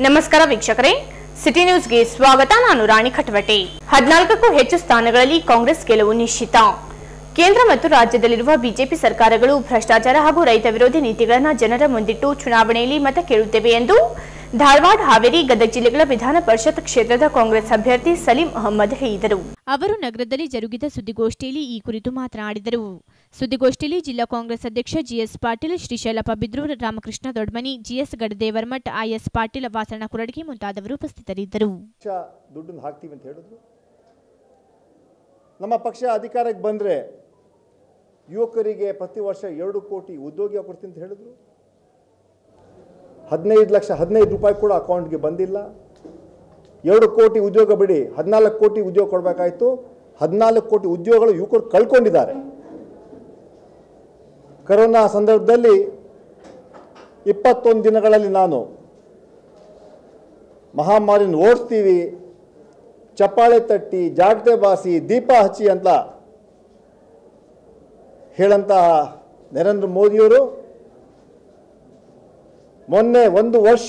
ನಮಸ್ಕಾರ ವೀಕ್ಷಕರೇ ಸಿಟಿ ನ್ಯೂಸ್ಗೆ ಸ್ವಾಗತ ನಾನು ರಾಣಿ ಖಟ್ವಟೆ ಹದಿನಾಲ್ಕಕ್ಕೂ ಹೆಚ್ಚು ಸ್ಥಾನಗಳಲ್ಲಿ ಕಾಂಗ್ರೆಸ್ ಗೆಲುವು ನಿಶ್ಚಿತ ಕೇಂದ್ರ ಮತ್ತು ರಾಜ್ಯದಲ್ಲಿರುವ ಬಿಜೆಪಿ ಸರ್ಕಾರಗಳು ಭ್ರಷ್ಟಾಚಾರ ಹಾಗೂ ರೈತ ವಿರೋಧಿ ನೀತಿಗಳನ್ನು ಜನರ ಮುಂದಿಟ್ಟು ಚುನಾವಣೆಯಲ್ಲಿ ಮತ ಕೇಳುತ್ತೇವೆ ಎಂದು ಧಾರವಾಡ ಹಾವೇರಿ ಗದಗ ಜಿಲ್ಲೆಗಳ ವಿಧಾನ ಪರಿಷತ್ ಕ್ಷೇತ್ರದ ಕಾಂಗ್ರೆಸ್ ಅಭ್ಯರ್ಥಿ ಸಲೀಂ ಅಹಮ್ಮದ್ ಹೇಳಿದರು ಅವರು ನಗರದಲ್ಲಿ ಜರುಗಿದ ಸುದ್ದಿಗೋಷ್ಠಿಯಲ್ಲಿ ಈ ಕುರಿತು ಮಾತನಾಡಿದರು ಸುದ್ದಿಗೋಷ್ಠಿಯಲ್ಲಿ ಜಿಲ್ಲಾ ಕಾಂಗ್ರೆಸ್ ಅಧ್ಯಕ್ಷ G S Patil Shrishailappa Bidrur Ramakrishna Dodmani G S Gadadevarmath I S Patil Vasanna Kuradagi ಮುಂತಾದವರು ಉಪಸ್ಥಿತರಿದ್ದರು ಪಕ್ಷ ದುಡ್ಡನ್ನು ಹಾಕ್ತೀವಿ ಅಂತ ಹೇಳಿದ್ರು ನಮ್ಮ ಪಕ್ಷ ಅಧಿಕಾರಕ್ಕೆ ಬಂದರೆ ಯುವಕರಿಗೆ ಪ್ರತಿ ವರ್ಷ ಎರಡು ಕೋಟಿ ಉದ್ಯೋಗ ಕೊಡ್ತೀನಿ ಅಂತ ಹೇಳಿದ್ರು ಹದಿನೈದು ಲಕ್ಷ ಹದಿನೈದು ರೂಪಾಯಿ ಕೂಡ ಅಕೌಂಟ್ಗೆ ಬಂದಿಲ್ಲ ಎರಡು ಕೋಟಿ ಉದ್ಯೋಗ ಬಿಡಿ ಹದಿನಾಲ್ಕು ಕೋಟಿ ಉದ್ಯೋಗ ಕೊಡಬೇಕಾಯ್ತು ಹದಿನಾಲ್ಕು ಕೋಟಿ ಉದ್ಯೋಗಗಳು ಯುವಕರು ಕಳ್ಕೊಂಡಿದ್ದಾರೆ ಕರೋನಾ ಸಂದರ್ಭದಲ್ಲಿ ಇಪ್ಪತ್ತೊಂದು ದಿನಗಳಲ್ಲಿ ನಾನು ಮಹಾಮಾರಿನ ಓಡಿಸ್ತೀವಿ ಚಪ್ಪಾಳೆ ತಟ್ಟಿ ಜಾಗಟೆ ಬಾಸಿ ದೀಪ ಹಚ್ಚಿ ಅಂತ ಹೇಳಂತಹ ನರೇಂದ್ರ ಮೋದಿಯವರು ಮೊನ್ನೆ ಒಂದು ವರ್ಷ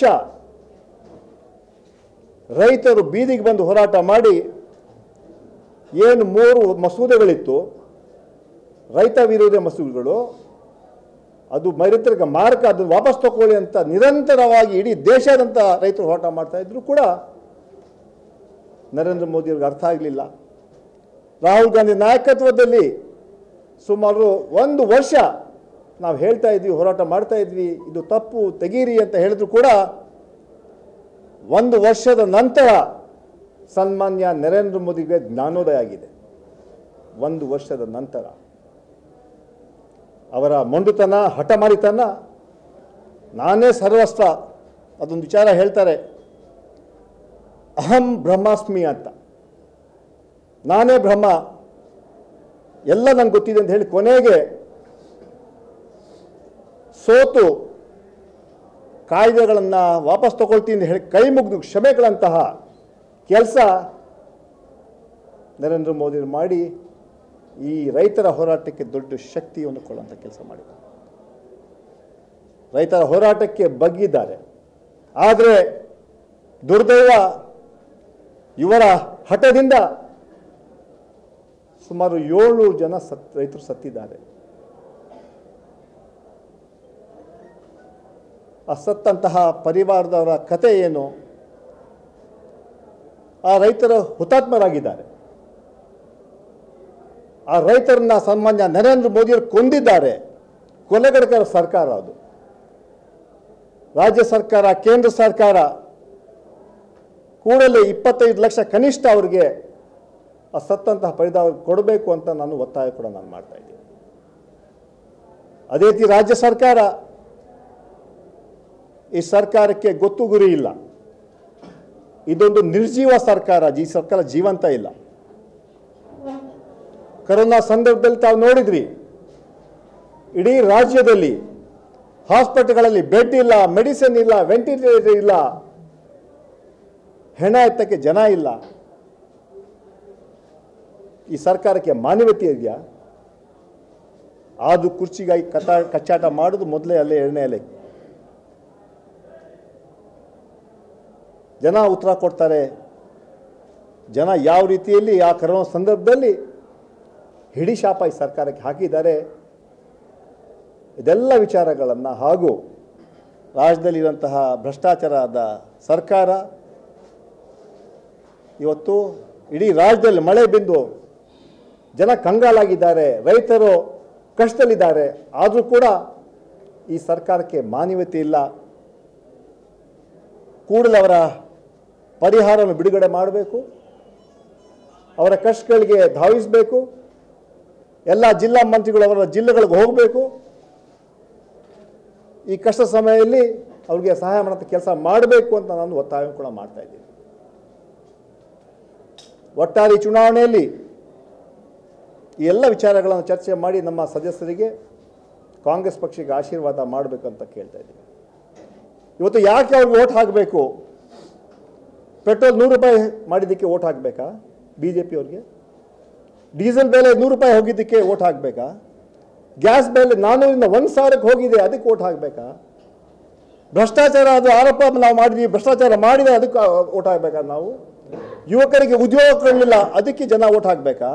ರೈತರು ಬೀದಿಗೆ ಬಂದು ಹೋರಾಟ ಮಾಡಿ ಏನು ಮೂರು ಮಸೂದೆಗಳಿತ್ತು ರೈತ ವಿರೋಧಿ ಮಸೂದೆಗಳು ಅದು ರೈತರಿಗೆ ಮಾರಕ ಅದನ್ನು ವಾಪಸ್ ತಗೊಳ್ಳಿ ಅಂತ ನಿರಂತರವಾಗಿ ಇಡೀ ದೇಶಾದ್ಯಂತ ರೈತರು ಹೋರಾಟ ಮಾಡ್ತಾ ಇದ್ರು ಕೂಡ ನರೇಂದ್ರ ಮೋದಿಯವ್ರಿಗೆ ಅರ್ಥ ಆಗಲಿಲ್ಲ ರಾಹುಲ್ ಗಾಂಧಿ ನಾಯಕತ್ವದಲ್ಲಿ ಸುಮಾರು ಒಂದು ವರ್ಷ ನಾವು ಹೇಳ್ತಾ ಇದ್ವಿ ಹೋರಾಟ ಮಾಡ್ತಾ ಇದ್ವಿ ಇದು ತಪ್ಪು ತೆಗೀರಿ ಅಂತ ಹೇಳಿದ್ರು ಕೂಡ ಒಂದು ವರ್ಷದ ನಂತರ ಸನ್ಮಾನ್ಯ ನರೇಂದ್ರ ಮೋದಿಗೆ ಜ್ಞಾನೋದಯ ಆಗಿದೆ ಒಂದು ವರ್ಷದ ನಂತರ ಅವರ ಮೊಂಡುತನ ಹಠಮಾರಿತನ ನಾನೇ ಸರ್ವಸ್ವ ಅದೊಂದು ವಿಚಾರ ಹೇಳ್ತಾರೆ ಅಹಂ ಬ್ರಹ್ಮಾಸ್ಮಿ ಅಂತ ನಾನೇ ಬ್ರಹ್ಮ ಎಲ್ಲ ನಂಗೆ ಗೊತ್ತಿದೆ ಅಂತ ಹೇಳಿ ಕೊನೆಗೆ ಸೋತು ಕಾಯ್ದೆಗಳನ್ನು ವಾಪಸ್ ತಗೊಳ್ತೀನಿ ಅಂತ ಹೇಳಿ ಕೈ ಮುಗಿದು ಕ್ಷಮೆಗಳಂತಹ ಕೆಲಸ ನರೇಂದ್ರ ಮೋದಿ ಮಾಡಿ ಈ ರೈತರ ಹೋರಾಟಕ್ಕೆ ದೊಡ್ಡ ಶಕ್ತಿಯನ್ನು ಕೊಡುವಂಥ ಕೆಲಸ ಮಾಡಿದ್ದಾರೆ ರೈತರ ಹೋರಾಟಕ್ಕೆ ಬಗ್ಗಿದ್ದಾರೆ ಆದರೆ ದುರ್ದೈವ ಇವರ ಹಠದಿಂದ ಸುಮಾರು ಏಳು ಜನ ಸತ್ ರೈತರು ಸತ್ತಿದ್ದಾರೆ ಆ ಸತ್ತಂತಹ ಪರಿವಾರದವರ ಕತೆ ಏನು ಆ ರೈತರು ಹುತಾತ್ಮರಾಗಿದ್ದಾರೆ ಆ ರೈತರನ್ನ ಸನ್ಮಾನ್ಯ ನರೇಂದ್ರ ಮೋದಿಯವರು ಕೊಂದಿದ್ದಾರೆ ಕೊಲೆಗಡಕರ ಸರ್ಕಾರ ಅದು ರಾಜ್ಯ ಸರ್ಕಾರ ಕೇಂದ್ರ ಸರ್ಕಾರ ಕೂಡಲೇ ಇಪ್ಪತ್ತೈದು ಲಕ್ಷ ಕನಿಷ್ಠ ಅವರಿಗೆ ಆ ಸತ್ತಂತಹ ಪರಿದಾವ ಕೊಡಬೇಕು ಅಂತ ನಾನು ಒತ್ತಾಯ ಕೂಡ ನಾನು ಮಾಡ್ತಾ ಇದ್ದೀನಿ ಅದೇ ರೀತಿ ರಾಜ್ಯ ಸರ್ಕಾರ ಈ ಸರ್ಕಾರಕ್ಕೆ ಗೊತ್ತು ಗುರಿ ಇಲ್ಲ ಇದೊಂದು ನಿರ್ಜೀವ ಸರ್ಕಾರ ಈ ಸರ್ಕಾರ ಜೀವಂತ ಇಲ್ಲ ಕರೋನಾ ಸಂದರ್ಭದಲ್ಲಿ ತಾವು ನೋಡಿದ್ರಿ ಇಡೀ ರಾಜ್ಯದಲ್ಲಿ ಹಾಸ್ಪಿಟಲ್ಗಳಲ್ಲಿ ಬೆಡ್ ಇಲ್ಲ ಮೆಡಿಸಿನ್ ಇಲ್ಲ ವೆಂಟಿಲೇಟರ್ ಇಲ್ಲ ಹೆಣ ಎತ್ತಕ್ಕೆ ಜನ ಇಲ್ಲ ಈ ಸರ್ಕಾರಕ್ಕೆ ಮಾನವೀಯತೆ ಇದೆಯಾ ಆದು ಕುರ್ಚಿಗಾಗಿ ಕತಾ ಕಚ್ಚಾಟ ಮಾಡೋದು ಮೊದಲೇ ಅಲ್ಲೇ ಎರಡನೇ ಅಲೆ ಜನ ಉತ್ತರ ಕೊಡ್ತಾರೆ ಜನ ಯಾವ ರೀತಿಯಲ್ಲಿ ಆ ಕರೋನಾ ಸಂದರ್ಭದಲ್ಲಿ ಹಿಡಿ ಶಾಪ ಈ ಸರ್ಕಾರಕ್ಕೆ ಹಾಕಿದ್ದಾರೆ ಇದೆಲ್ಲ ವಿಚಾರಗಳನ್ನು ಹಾಗೂ ರಾಜ್ಯದಲ್ಲಿರುವಂತಹ ಭ್ರಷ್ಟಾಚಾರದ ಸರ್ಕಾರ ಇವತ್ತು ಇಡೀ ರಾಜ್ಯದಲ್ಲಿ ಮಳೆ ಬಿಂದು ಜನ ಕಂಗಾಲಾಗಿದ್ದಾರೆ ರೈತರು ಕಷ್ಟದಲ್ಲಿದ್ದಾರೆ ಆದರೂ ಕೂಡ ಈ ಸರ್ಕಾರಕ್ಕೆ ಮಾನವೀಯತೆ ಇಲ್ಲ ಕೂಡಲೇ ಅವರ ಪರಿಹಾರವನ್ನು ಬಿಡುಗಡೆ ಮಾಡಬೇಕು ಅವರ ಕಷ್ಟಗಳಿಗೆ ಧಾವಿಸಬೇಕು ಎಲ್ಲ ಜಿಲ್ಲಾ ಮಂತ್ರಿಗಳು ಅವರ ಜಿಲ್ಲೆಗಳಿಗೆ ಹೋಗಬೇಕು ಈ ಕಷ್ಟ ಸಮಯದಲ್ಲಿ ಅವ್ರಿಗೆ ಸಹಾಯ ಮಾಡೋಂಥ ಕೆಲಸ ಮಾಡಬೇಕು ಅಂತ ನಾನು ಒತ್ತಾಯ ಕೂಡ ಮಾಡ್ತಾ ಇದ್ದೀನಿ ಒಟ್ಟಾರೆ ಈ ಚುನಾವಣೆಯಲ್ಲಿ ಈ ಎಲ್ಲ ವಿಚಾರಗಳನ್ನು ಚರ್ಚೆ ಮಾಡಿ ನಮ್ಮ ಸದಸ್ಯರಿಗೆ ಕಾಂಗ್ರೆಸ್ ಪಕ್ಷಕ್ಕೆ ಆಶೀರ್ವಾದ ಮಾಡಬೇಕು ಅಂತ ಕೇಳ್ತಾ ಇದ್ದೀನಿ ಇವತ್ತು ಯಾಕೆ ಅವ್ರಿಗೆ ಓಟ್ ಹಾಕಬೇಕು ಪೆಟ್ರೋಲ್ ನೂರು ರೂಪಾಯಿ ಮಾಡಿದ್ದಕ್ಕೆ ಓಟ್ ಹಾಕಬೇಕಾ ಬಿ ಜೆ ಪಿಯವ್ರಿಗೆ ಡೀಸೆಲ್ ಬೆಲೆ ನೂರು ರೂಪಾಯಿ ಹೋಗಿದ್ದಕ್ಕೆ ಓಟ್ ಹಾಕಬೇಕಾ ಗ್ಯಾಸ್ ಬೆಲೆ ನಾನ್ನೂರಿಂದ ಒಂದು ಸಾವಿರಕ್ಕೆ ಹೋಗಿದೆ ಅದಕ್ಕೆ ಓಟ್ ಹಾಕಬೇಕಾ ಭ್ರಷ್ಟಾಚಾರ ಅದು ಆರೋಪ ನಾವು ಮಾಡಿದ್ವಿ ಭ್ರಷ್ಟಾಚಾರ ಮಾಡಿದರೆ ಅದಕ್ಕೆ ಓಟ್ ಹಾಕ್ಬೇಕಾ ನಾವು ಯುವಕರಿಗೆ ಉದ್ಯೋಗ ಕೊಡಲಿಲ್ಲ ಅದಕ್ಕೆ ಜನ ಓಟ್ ಹಾಕಬೇಕಾ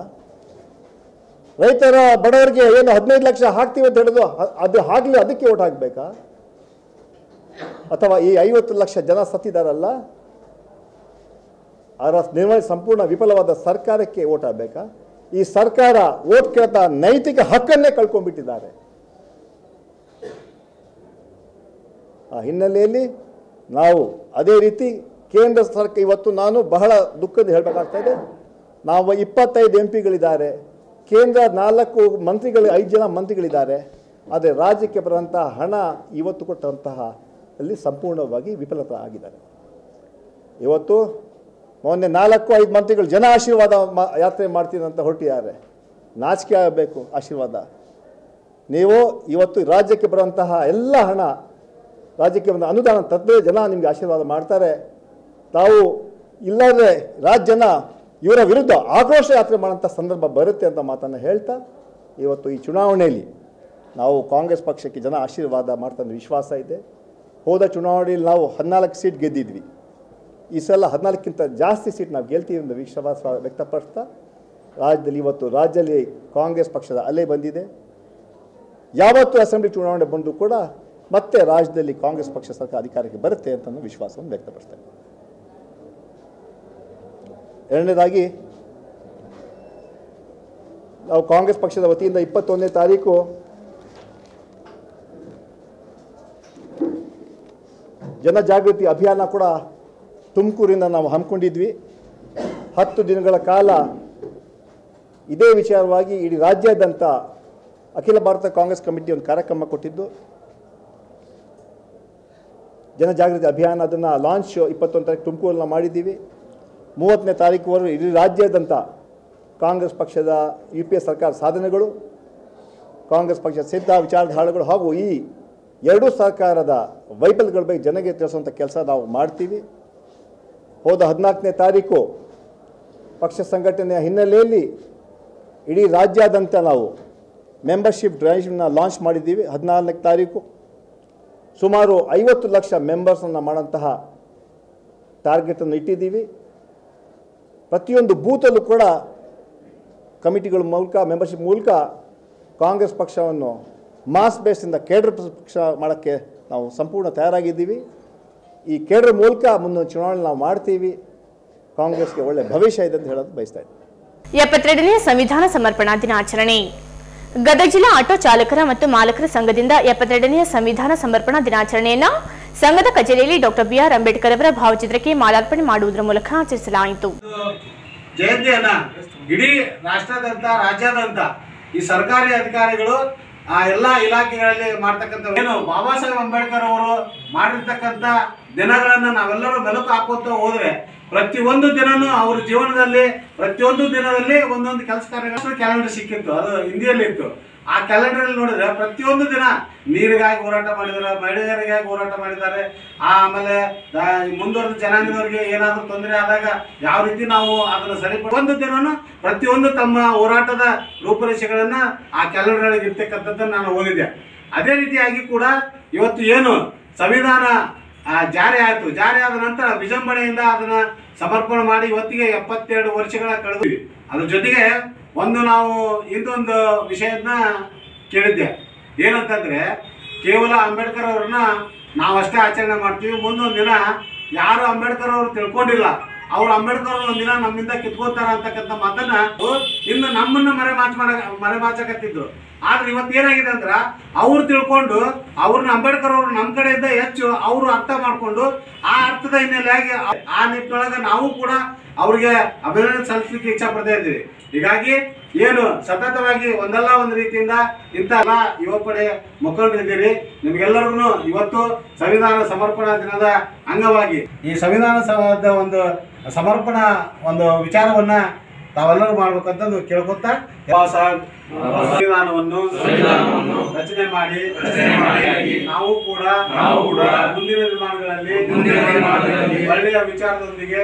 ರೈತರ ಬಡವರಿಗೆ ಏನು ಹದಿನೈದು ಲಕ್ಷ ಹಾಕ್ತೀವಿ ಅಂತ ಹೇಳಿದ್ರು ಅ- ಅದು ಆಗಲಿ ಅದಕ್ಕೆ ಓಟ್ ಹಾಕಬೇಕಾ ಅಥವಾ ಈ ಐವತ್ತು ಲಕ್ಷ ಜನ ಸತ್ತಿದಾರಲ್ಲ ಅದರ ನಿರ್ವಹಣೆ ಸಂಪೂರ್ಣ ವಿಫಲವಾದ ಸರ್ಕಾರಕ್ಕೆ ಓಟ್ ಹಾಕಬೇಕಾ ಈ ಸರ್ಕಾರ ಓಟ್ ಕೇಳ್ತಾ ನೈತಿಕ ಹಕ್ಕನ್ನೇ ಕಳ್ಕೊಂಡ್ಬಿಟ್ಟಿದ್ದಾರೆ ಆ ಹಿನ್ನೆಲೆಯಲ್ಲಿ ನಾವು ಅದೇ ರೀತಿ ಕೇಂದ್ರ ಸರ್ಕಾರ ಇವತ್ತು ನಾನು ಬಹಳ ದುಃಖದ ಹೇಳಬೇಕಾಗ್ತಾ ಇದೆ ನಾವು ಇಪ್ಪತ್ತೈದು ಎಂ ಪಿಗಳಿದ್ದಾರೆ ಕೇಂದ್ರ ನಾಲ್ಕು ಮಂತ್ರಿಗಳು ಐದು ಜನ ಮಂತ್ರಿಗಳಿದ್ದಾರೆ ಆದರೆ ರಾಜ್ಯಕ್ಕೆ ಬರುವಂತಹ ಹಣ ಇವತ್ತು ಕೊಟ್ಟಂತಹ ಅಲ್ಲಿ ಸಂಪೂರ್ಣವಾಗಿ ವಿಫಲತ ಆಗಿದ್ದಾರೆ ಇವತ್ತು ಮೊನ್ನೆ ನಾಲ್ಕು ಐದು ಮಂತ್ರಿಗಳು ಜನ ಆಶೀರ್ವಾದ ಮಾ- ಯಾತ್ರೆ ಮಾಡ್ತೀನಿ ಅಂತ ಹೊರಟಿದ್ದಾರೆ ನಾಚಿಕೆ ಆಗಬೇಕು ಆಶೀರ್ವಾದ ನೀವು ಇವತ್ತು ರಾಜ್ಯಕ್ಕೆ ಬರುವಂತಹ ಎಲ್ಲ ಹಣ ರಾಜ್ಯಕ್ಕೆ ಒಂದು ಅನುದಾನ ತಂದರೆ ಜನ ನಿಮಗೆ ಆಶೀರ್ವಾದ ಮಾಡ್ತಾರೆ ತಾವು ಇಲ್ಲದೆ ರಾಜ್ಯ ಜನ ಇವರ ವಿರುದ್ಧ ಆಕ್ರೋಶ ಯಾತ್ರೆ ಮಾಡೋಂಥ ಸಂದರ್ಭ ಬರುತ್ತೆ ಅಂತ ಮಾತನ್ನು ಹೇಳ್ತಾ ಇವತ್ತು ಈ ಚುನಾವಣೆಯಲ್ಲಿ ನಾವು ಕಾಂಗ್ರೆಸ್ ಪಕ್ಷಕ್ಕೆ ಜನ ಆಶೀರ್ವಾದ ಮಾಡ್ತಾನೆ ವಿಶ್ವಾಸ ಇದೆ ಹೋದ ಚುನಾವಣೆಯಲ್ಲಿ ನಾವು ಹದಿನಾಲ್ಕು ಸೀಟ್ ಗೆದ್ದಿದ್ವಿ ಈ ಸಲ ಹದಿನಾಲ್ಕಿಂತ ಜಾಸ್ತಿ ಸೀಟ್ ನಾವು ಗೆಲ್ತೀವಿ ಎಂದು ವಿಶ್ವಾಸ ವ್ಯಕ್ತಪಡಿಸ್ತಾ ರಾಜ್ಯದಲ್ಲಿ ಇವತ್ತು ರಾಜ್ಯದಲ್ಲಿ ಕಾಂಗ್ರೆಸ್ ಪಕ್ಷದ ಅಲೆ ಬಂದಿದೆ ಯಾವತ್ತು ಅಸೆಂಬ್ಲಿ ಚುನಾವಣೆ ಬಂದರೂ ಕೂಡ ಮತ್ತೆ ರಾಜ್ಯದಲ್ಲಿ ಕಾಂಗ್ರೆಸ್ ಪಕ್ಷ ಸರ್ಕಾರ ಅಧಿಕಾರಕ್ಕೆ ಬರುತ್ತೆ ಅಂತ ನಾನು ವಿಶ್ವಾಸವನ್ನು ವ್ಯಕ್ತಪಡಿಸ್ತೇನೆ ಎರಡನೇದಾಗಿ ನಾವು ಕಾಂಗ್ರೆಸ್ ಪಕ್ಷದ ವತಿಯಿಂದ ಇಪ್ಪತ್ತೊಂದನೇ ತಾರೀಕು ಜನಜಾಗೃತಿ ಅಭಿಯಾನ ಕೂಡ ತುಮಕೂರಿಂದ ನಾವು ಹಮ್ಮಿಕೊಂಡಿದ್ವಿ ಹತ್ತು ದಿನಗಳ ಕಾಲ ಇದೇ ವಿಚಾರವಾಗಿ ಇಡೀ ರಾಜ್ಯಾದ್ಯಂತ ಅಖಿಲ ಭಾರತ ಕಾಂಗ್ರೆಸ್ ಕಮಿಟಿ ಒಂದು ಕಾರ್ಯಕ್ರಮ ಕೊಟ್ಟಿದ್ದು ಜನಜಾಗೃತಿ ಅಭಿಯಾನ ಅದನ್ನು ಲಾಂಚ್ ಇಪ್ಪತ್ತೊಂದು ತಾರೀಕು ತುಮಕೂರಲ್ಲಿ ನಾವು ಮಾಡಿದ್ದೀವಿ ಮೂವತ್ತನೇ ತಾರೀಕುವರೆಗೂ ಇಡೀ ರಾಜ್ಯಾದ್ಯಂತ ಕಾಂಗ್ರೆಸ್ ಪಕ್ಷದ ಯು ಪಿ ಎ ಸರ್ಕಾರ ಸಾಧನೆಗಳು ಕಾಂಗ್ರೆಸ್ ಪಕ್ಷದ ಸಿದ್ಧ ವಿಚಾರಧಾರೆಗಳು ಹಾಗೂ ಈ ಎರಡೂ ಸರ್ಕಾರದ ವೈಫಲ್ಯಗಳ ಬಗ್ಗೆ ಜನಗೆ ತಿಳಿಸುವಂಥ ಕೆಲಸ ನಾವು ಮಾಡ್ತೀವಿ ಹೋದ ಹದಿನಾಲ್ಕನೇ ತಾರೀಕು ಪಕ್ಷ ಸಂಘಟನೆಯ ಹಿನ್ನೆಲೆಯಲ್ಲಿ ಇಡೀ ರಾಜ್ಯಾದ್ಯಂತ ನಾವು ಮೆಂಬರ್ಶಿಪ್ ಡ್ರೈವ್ನ ಲಾಂಚ್ ಮಾಡಿದ್ದೀವಿ ಹದಿನಾಲ್ಕನೇ ತಾರೀಕು ಸುಮಾರು ಐವತ್ತು ಲಕ್ಷ ಮೆಂಬರ್ಸನ್ನು ಮಾಡೋಂತಹ ಟಾರ್ಗೆಟನ್ನು ಇಟ್ಟಿದ್ದೀವಿ ಪ್ರತಿಯೊಂದು ಬೂತಲ್ಲೂ ಕೂಡ ಕಮಿಟಿಗಳ ಮೂಲಕ ಮೆಂಬರ್ಶಿಪ್ ಮೂಲಕ ಕಾಂಗ್ರೆಸ್ ಪಕ್ಷವನ್ನು ಮಾಸ್ ಬೇಸಿಂದ ಕೇಡರ್ ಪಕ್ಷ ಮಾಡೋಕ್ಕೆ ನಾವು ಸಂಪೂರ್ಣ ತಯಾರಾಗಿದ್ದೀವಿ ಈ ಕೇಡರ್ ಮೂಲಕ ಮುಂದಿನ ಚುನಾವಣೆ ನಾವು ಮಾಡ್ತೀವಿ ಕಾಂಗ್ರೆಸ್ಗೆ ಒಳ್ಳೆ ಭವಿಷ್ಯ ಇದೆ ಅಂತ ಹೇಳೋದು ಬಯಸ್ತಾ ಇದ್ದೀನಿ ಎಪ್ಪತ್ತೆರಡನೇ ಸಂವಿಧಾನ ಸಮರ್ಪಣಾ ದಿನಾಚರಣೆ ಗದಗ ಜಿಲ್ಲಾ ಆಟೋ ಚಾಲಕರ ಮತ್ತು ಮಾಲಕರ ಸಂಘದಿಂದ ಎಪ್ಪತ್ತೆರಡನೆಯ ಸಂವಿಧಾನ ಸಮರ್ಪಣಾ ದಿನಾಚರಣೆಯನ್ನ ಸಂಘದ ಕಚೇರಿಯಲ್ಲಿ ಡಾಕ್ಟರ್ ಬಿಆರ್ ಅಂಬೇಡ್ಕರ್ ಅವರ ಭಾವಚಿತ್ರಕ್ಕೆ ಮಾಲಾರ್ಪಣೆ ಮಾಡುವುದರ ಮೂಲಕ ಆಚರಿಸಲಾಯಿತು ಜಯಂತಿಯನ್ನ ಇಡೀ ರಾಷ್ಟ್ರದಂತ ರಾಜ್ಯಾದ್ಯಂತ ಈ ಸರ್ಕಾರಿ ಅಧಿಕಾರಿಗಳು ಆ ಎಲ್ಲಾ ಇಲಾಖೆಗಳಲ್ಲಿ ಮಾಡ್ತಕ್ಕಂಥ ಏನು ಬಾಬಾ ಸಾಹೇಬ್ ಅಂಬೇಡ್ಕರ್ ಅವರು ಮಾಡಿರ್ತಕ್ಕಂಥ ದಿನಗಳನ್ನ ನಾವೆಲ್ಲರೂ ಮೆಲುಕು ಹಾಕೋತ ಹೋದ್ರೆ ಪ್ರತಿಯೊಂದು ದಿನನೂ ಅವ್ರ ಜೀವನದಲ್ಲಿ ಪ್ರತಿಯೊಂದು ದಿನದಲ್ಲಿ ಒಂದೊಂದು ಕೆಲಸ ಕಾರ್ಯಗಳು ಕ್ಯಾಲೆಂಡರ್ ಸಿಕ್ಕಿತ್ತು ಅದು ಹಿಂದಿಯಲ್ಲಿ ಇತ್ತು ಆ ಕ್ಯಾಲೆಂಡರ್ ಅಲ್ಲಿ ನೋಡಿದ್ರೆ ಪ್ರತಿಯೊಂದು ದಿನ ನೀರಿಗಾಗಿ ಹೋರಾಟ ಮಾಡಿದ್ದಾರೆ ಮಹಿಳೆಯರಿಗಾಗಿ ಹೋರಾಟ ಮಾಡಿದ್ದಾರೆ ಆಮೇಲೆ ದ- ಈ ಮುಂದುವರೆದ ಜನಾಂಗದವರಿಗೆ ಏನಾದರೂ ತೊಂದರೆ ಆದಾಗ ಯಾವ ರೀತಿ ನಾವು ಅದನ್ನು ಸರಿಪಡ ಒಂದು ದಿನನೂ ಪ್ರತಿಯೊಂದು ತಮ್ಮ ಹೋರಾಟದ ರೂಪರೇಷೆಗಳನ್ನ ಆ ಕ್ಯಾಲೆಂಡರ್ ಒಳಗೆ ಇರ್ತಕ್ಕಂಥದ್ದನ್ನು ನಾನು ಓದಿದ್ದೆ ಅದೇ ರೀತಿಯಾಗಿ ಕೂಡ ಇವತ್ತು ಏನು ಸಂವಿಧಾನ ಆ, ಜಾರಿ ಆಯಿತು ಜಾರಿ ಆದ ನಂತರ ವಿಜೃಂಭಣೆಯಿಂದ ಅದನ್ನ ಸಮರ್ಪಣೆ ಮಾಡಿ ಇವತ್ತಿಗೆ ಎಪ್ಪತ್ತೆರಡು ವರ್ಷಗಳ ಕಳೆದ್ವಿ ಅದ್ರ ಜೊತೆಗೆ ಒಂದು ನಾವು ಇನ್ನೊಂದು ವಿಷಯನ ಕೇಳಿದ್ದೆ ಏನಂತಂದ್ರೆ ಕೇವಲ ಅಂಬೇಡ್ಕರ್ ಅವ್ರನ್ನ ನಾವು ಅಷ್ಟೇ ಆಚರಣೆ ಮಾಡ್ತೀವಿ ಮುಂದೊಂದು ದಿನ ಯಾರು ಅಂಬೇಡ್ಕರ್ ಅವರು ತಿಳ್ಕೊಂಡಿಲ್ಲ ಅವ್ರು ಅಂಬೇಡ್ಕರ್ ಅವ್ರು ಒಂದಿನ ನಮ್ಮಿಂದ ಕಿತ್ಕೋತಾರ ಅಂತಕ್ಕಂಥ ಮಾತನ್ನ ಇನ್ನು ನಮ್ಮನ್ನ ಮರೆ ಮಾಚ ಮರೆ ಮಾಚಕತ್ತಿದ್ರು ಆದ್ರೆ ಇವತ್ತು ಏನಾಗಿದೆ ಅಂದ್ರ ಅವ್ರು ತಿಳ್ಕೊಂಡು ಅವ್ರನ್ನ ಅಂಬೇಡ್ಕರ್ ಅವರು ನಮ್ಮ ಕಡೆಯಿಂದ ಹೆಚ್ಚು ಅವರು ಅರ್ಥ ಮಾಡ್ಕೊಂಡು ಆ ಅರ್ಥದ ಹಿನ್ನೆಲೆಯಾಗಿ ಆ- ಆ ನಿಟ್ಟಿನೊಳಗೆ ನಾವು ಕೂಡ ಅವ್ರಿಗೆ ಅಭಿನಂದನೆ ಸಲ್ಲಿಸಲಿಕ್ಕೆ ಇಚ್ಛಾ ಪಡ್ತಾ ಇದ್ದೀವಿ ಹೀಗಾಗಿ ಏನು ಸತತವಾಗಿ ಒಂದಲ್ಲ ಒಂದು ರೀತಿಯಿಂದ ಇಂಥ ಎಲ್ಲ ಯುವ ಪಡೆ ಮುಖಂಡರಿದ್ದೀರಿ ನಿಮ್ಗೆಲ್ಲರಿಗೂ ಇವತ್ತು ಸಂವಿಧಾನ ಸಮರ್ಪಣಾ ದಿನದ ಅಂಗವಾಗಿ ಈ ಸಂವಿಧಾನ ಸಭಾದ ಒಂದು ಸಮರ್ಪಣಾ ಒಂದು ವಿಚಾರವನ್ನ ತಾವೆಲ್ಲರೂ ಮಾಡ್ಬೇಕಂತ ನಾವು ಕೇಳ್ಕೊತಾ ಬಾಬಾ ಸಾಹೇಬ್ ಸಂವಿಧಾನವನ್ನು ರಚನೆ ಮಾಡಿ ನಾವು ಕೂಡ ನಾವು ಕೂಡ ಮುಂದಿನ ನಿರ್ಮಾಣಗಳಲ್ಲಿ ಒಳ್ಳೆಯ ವಿಚಾರದೊಂದಿಗೆ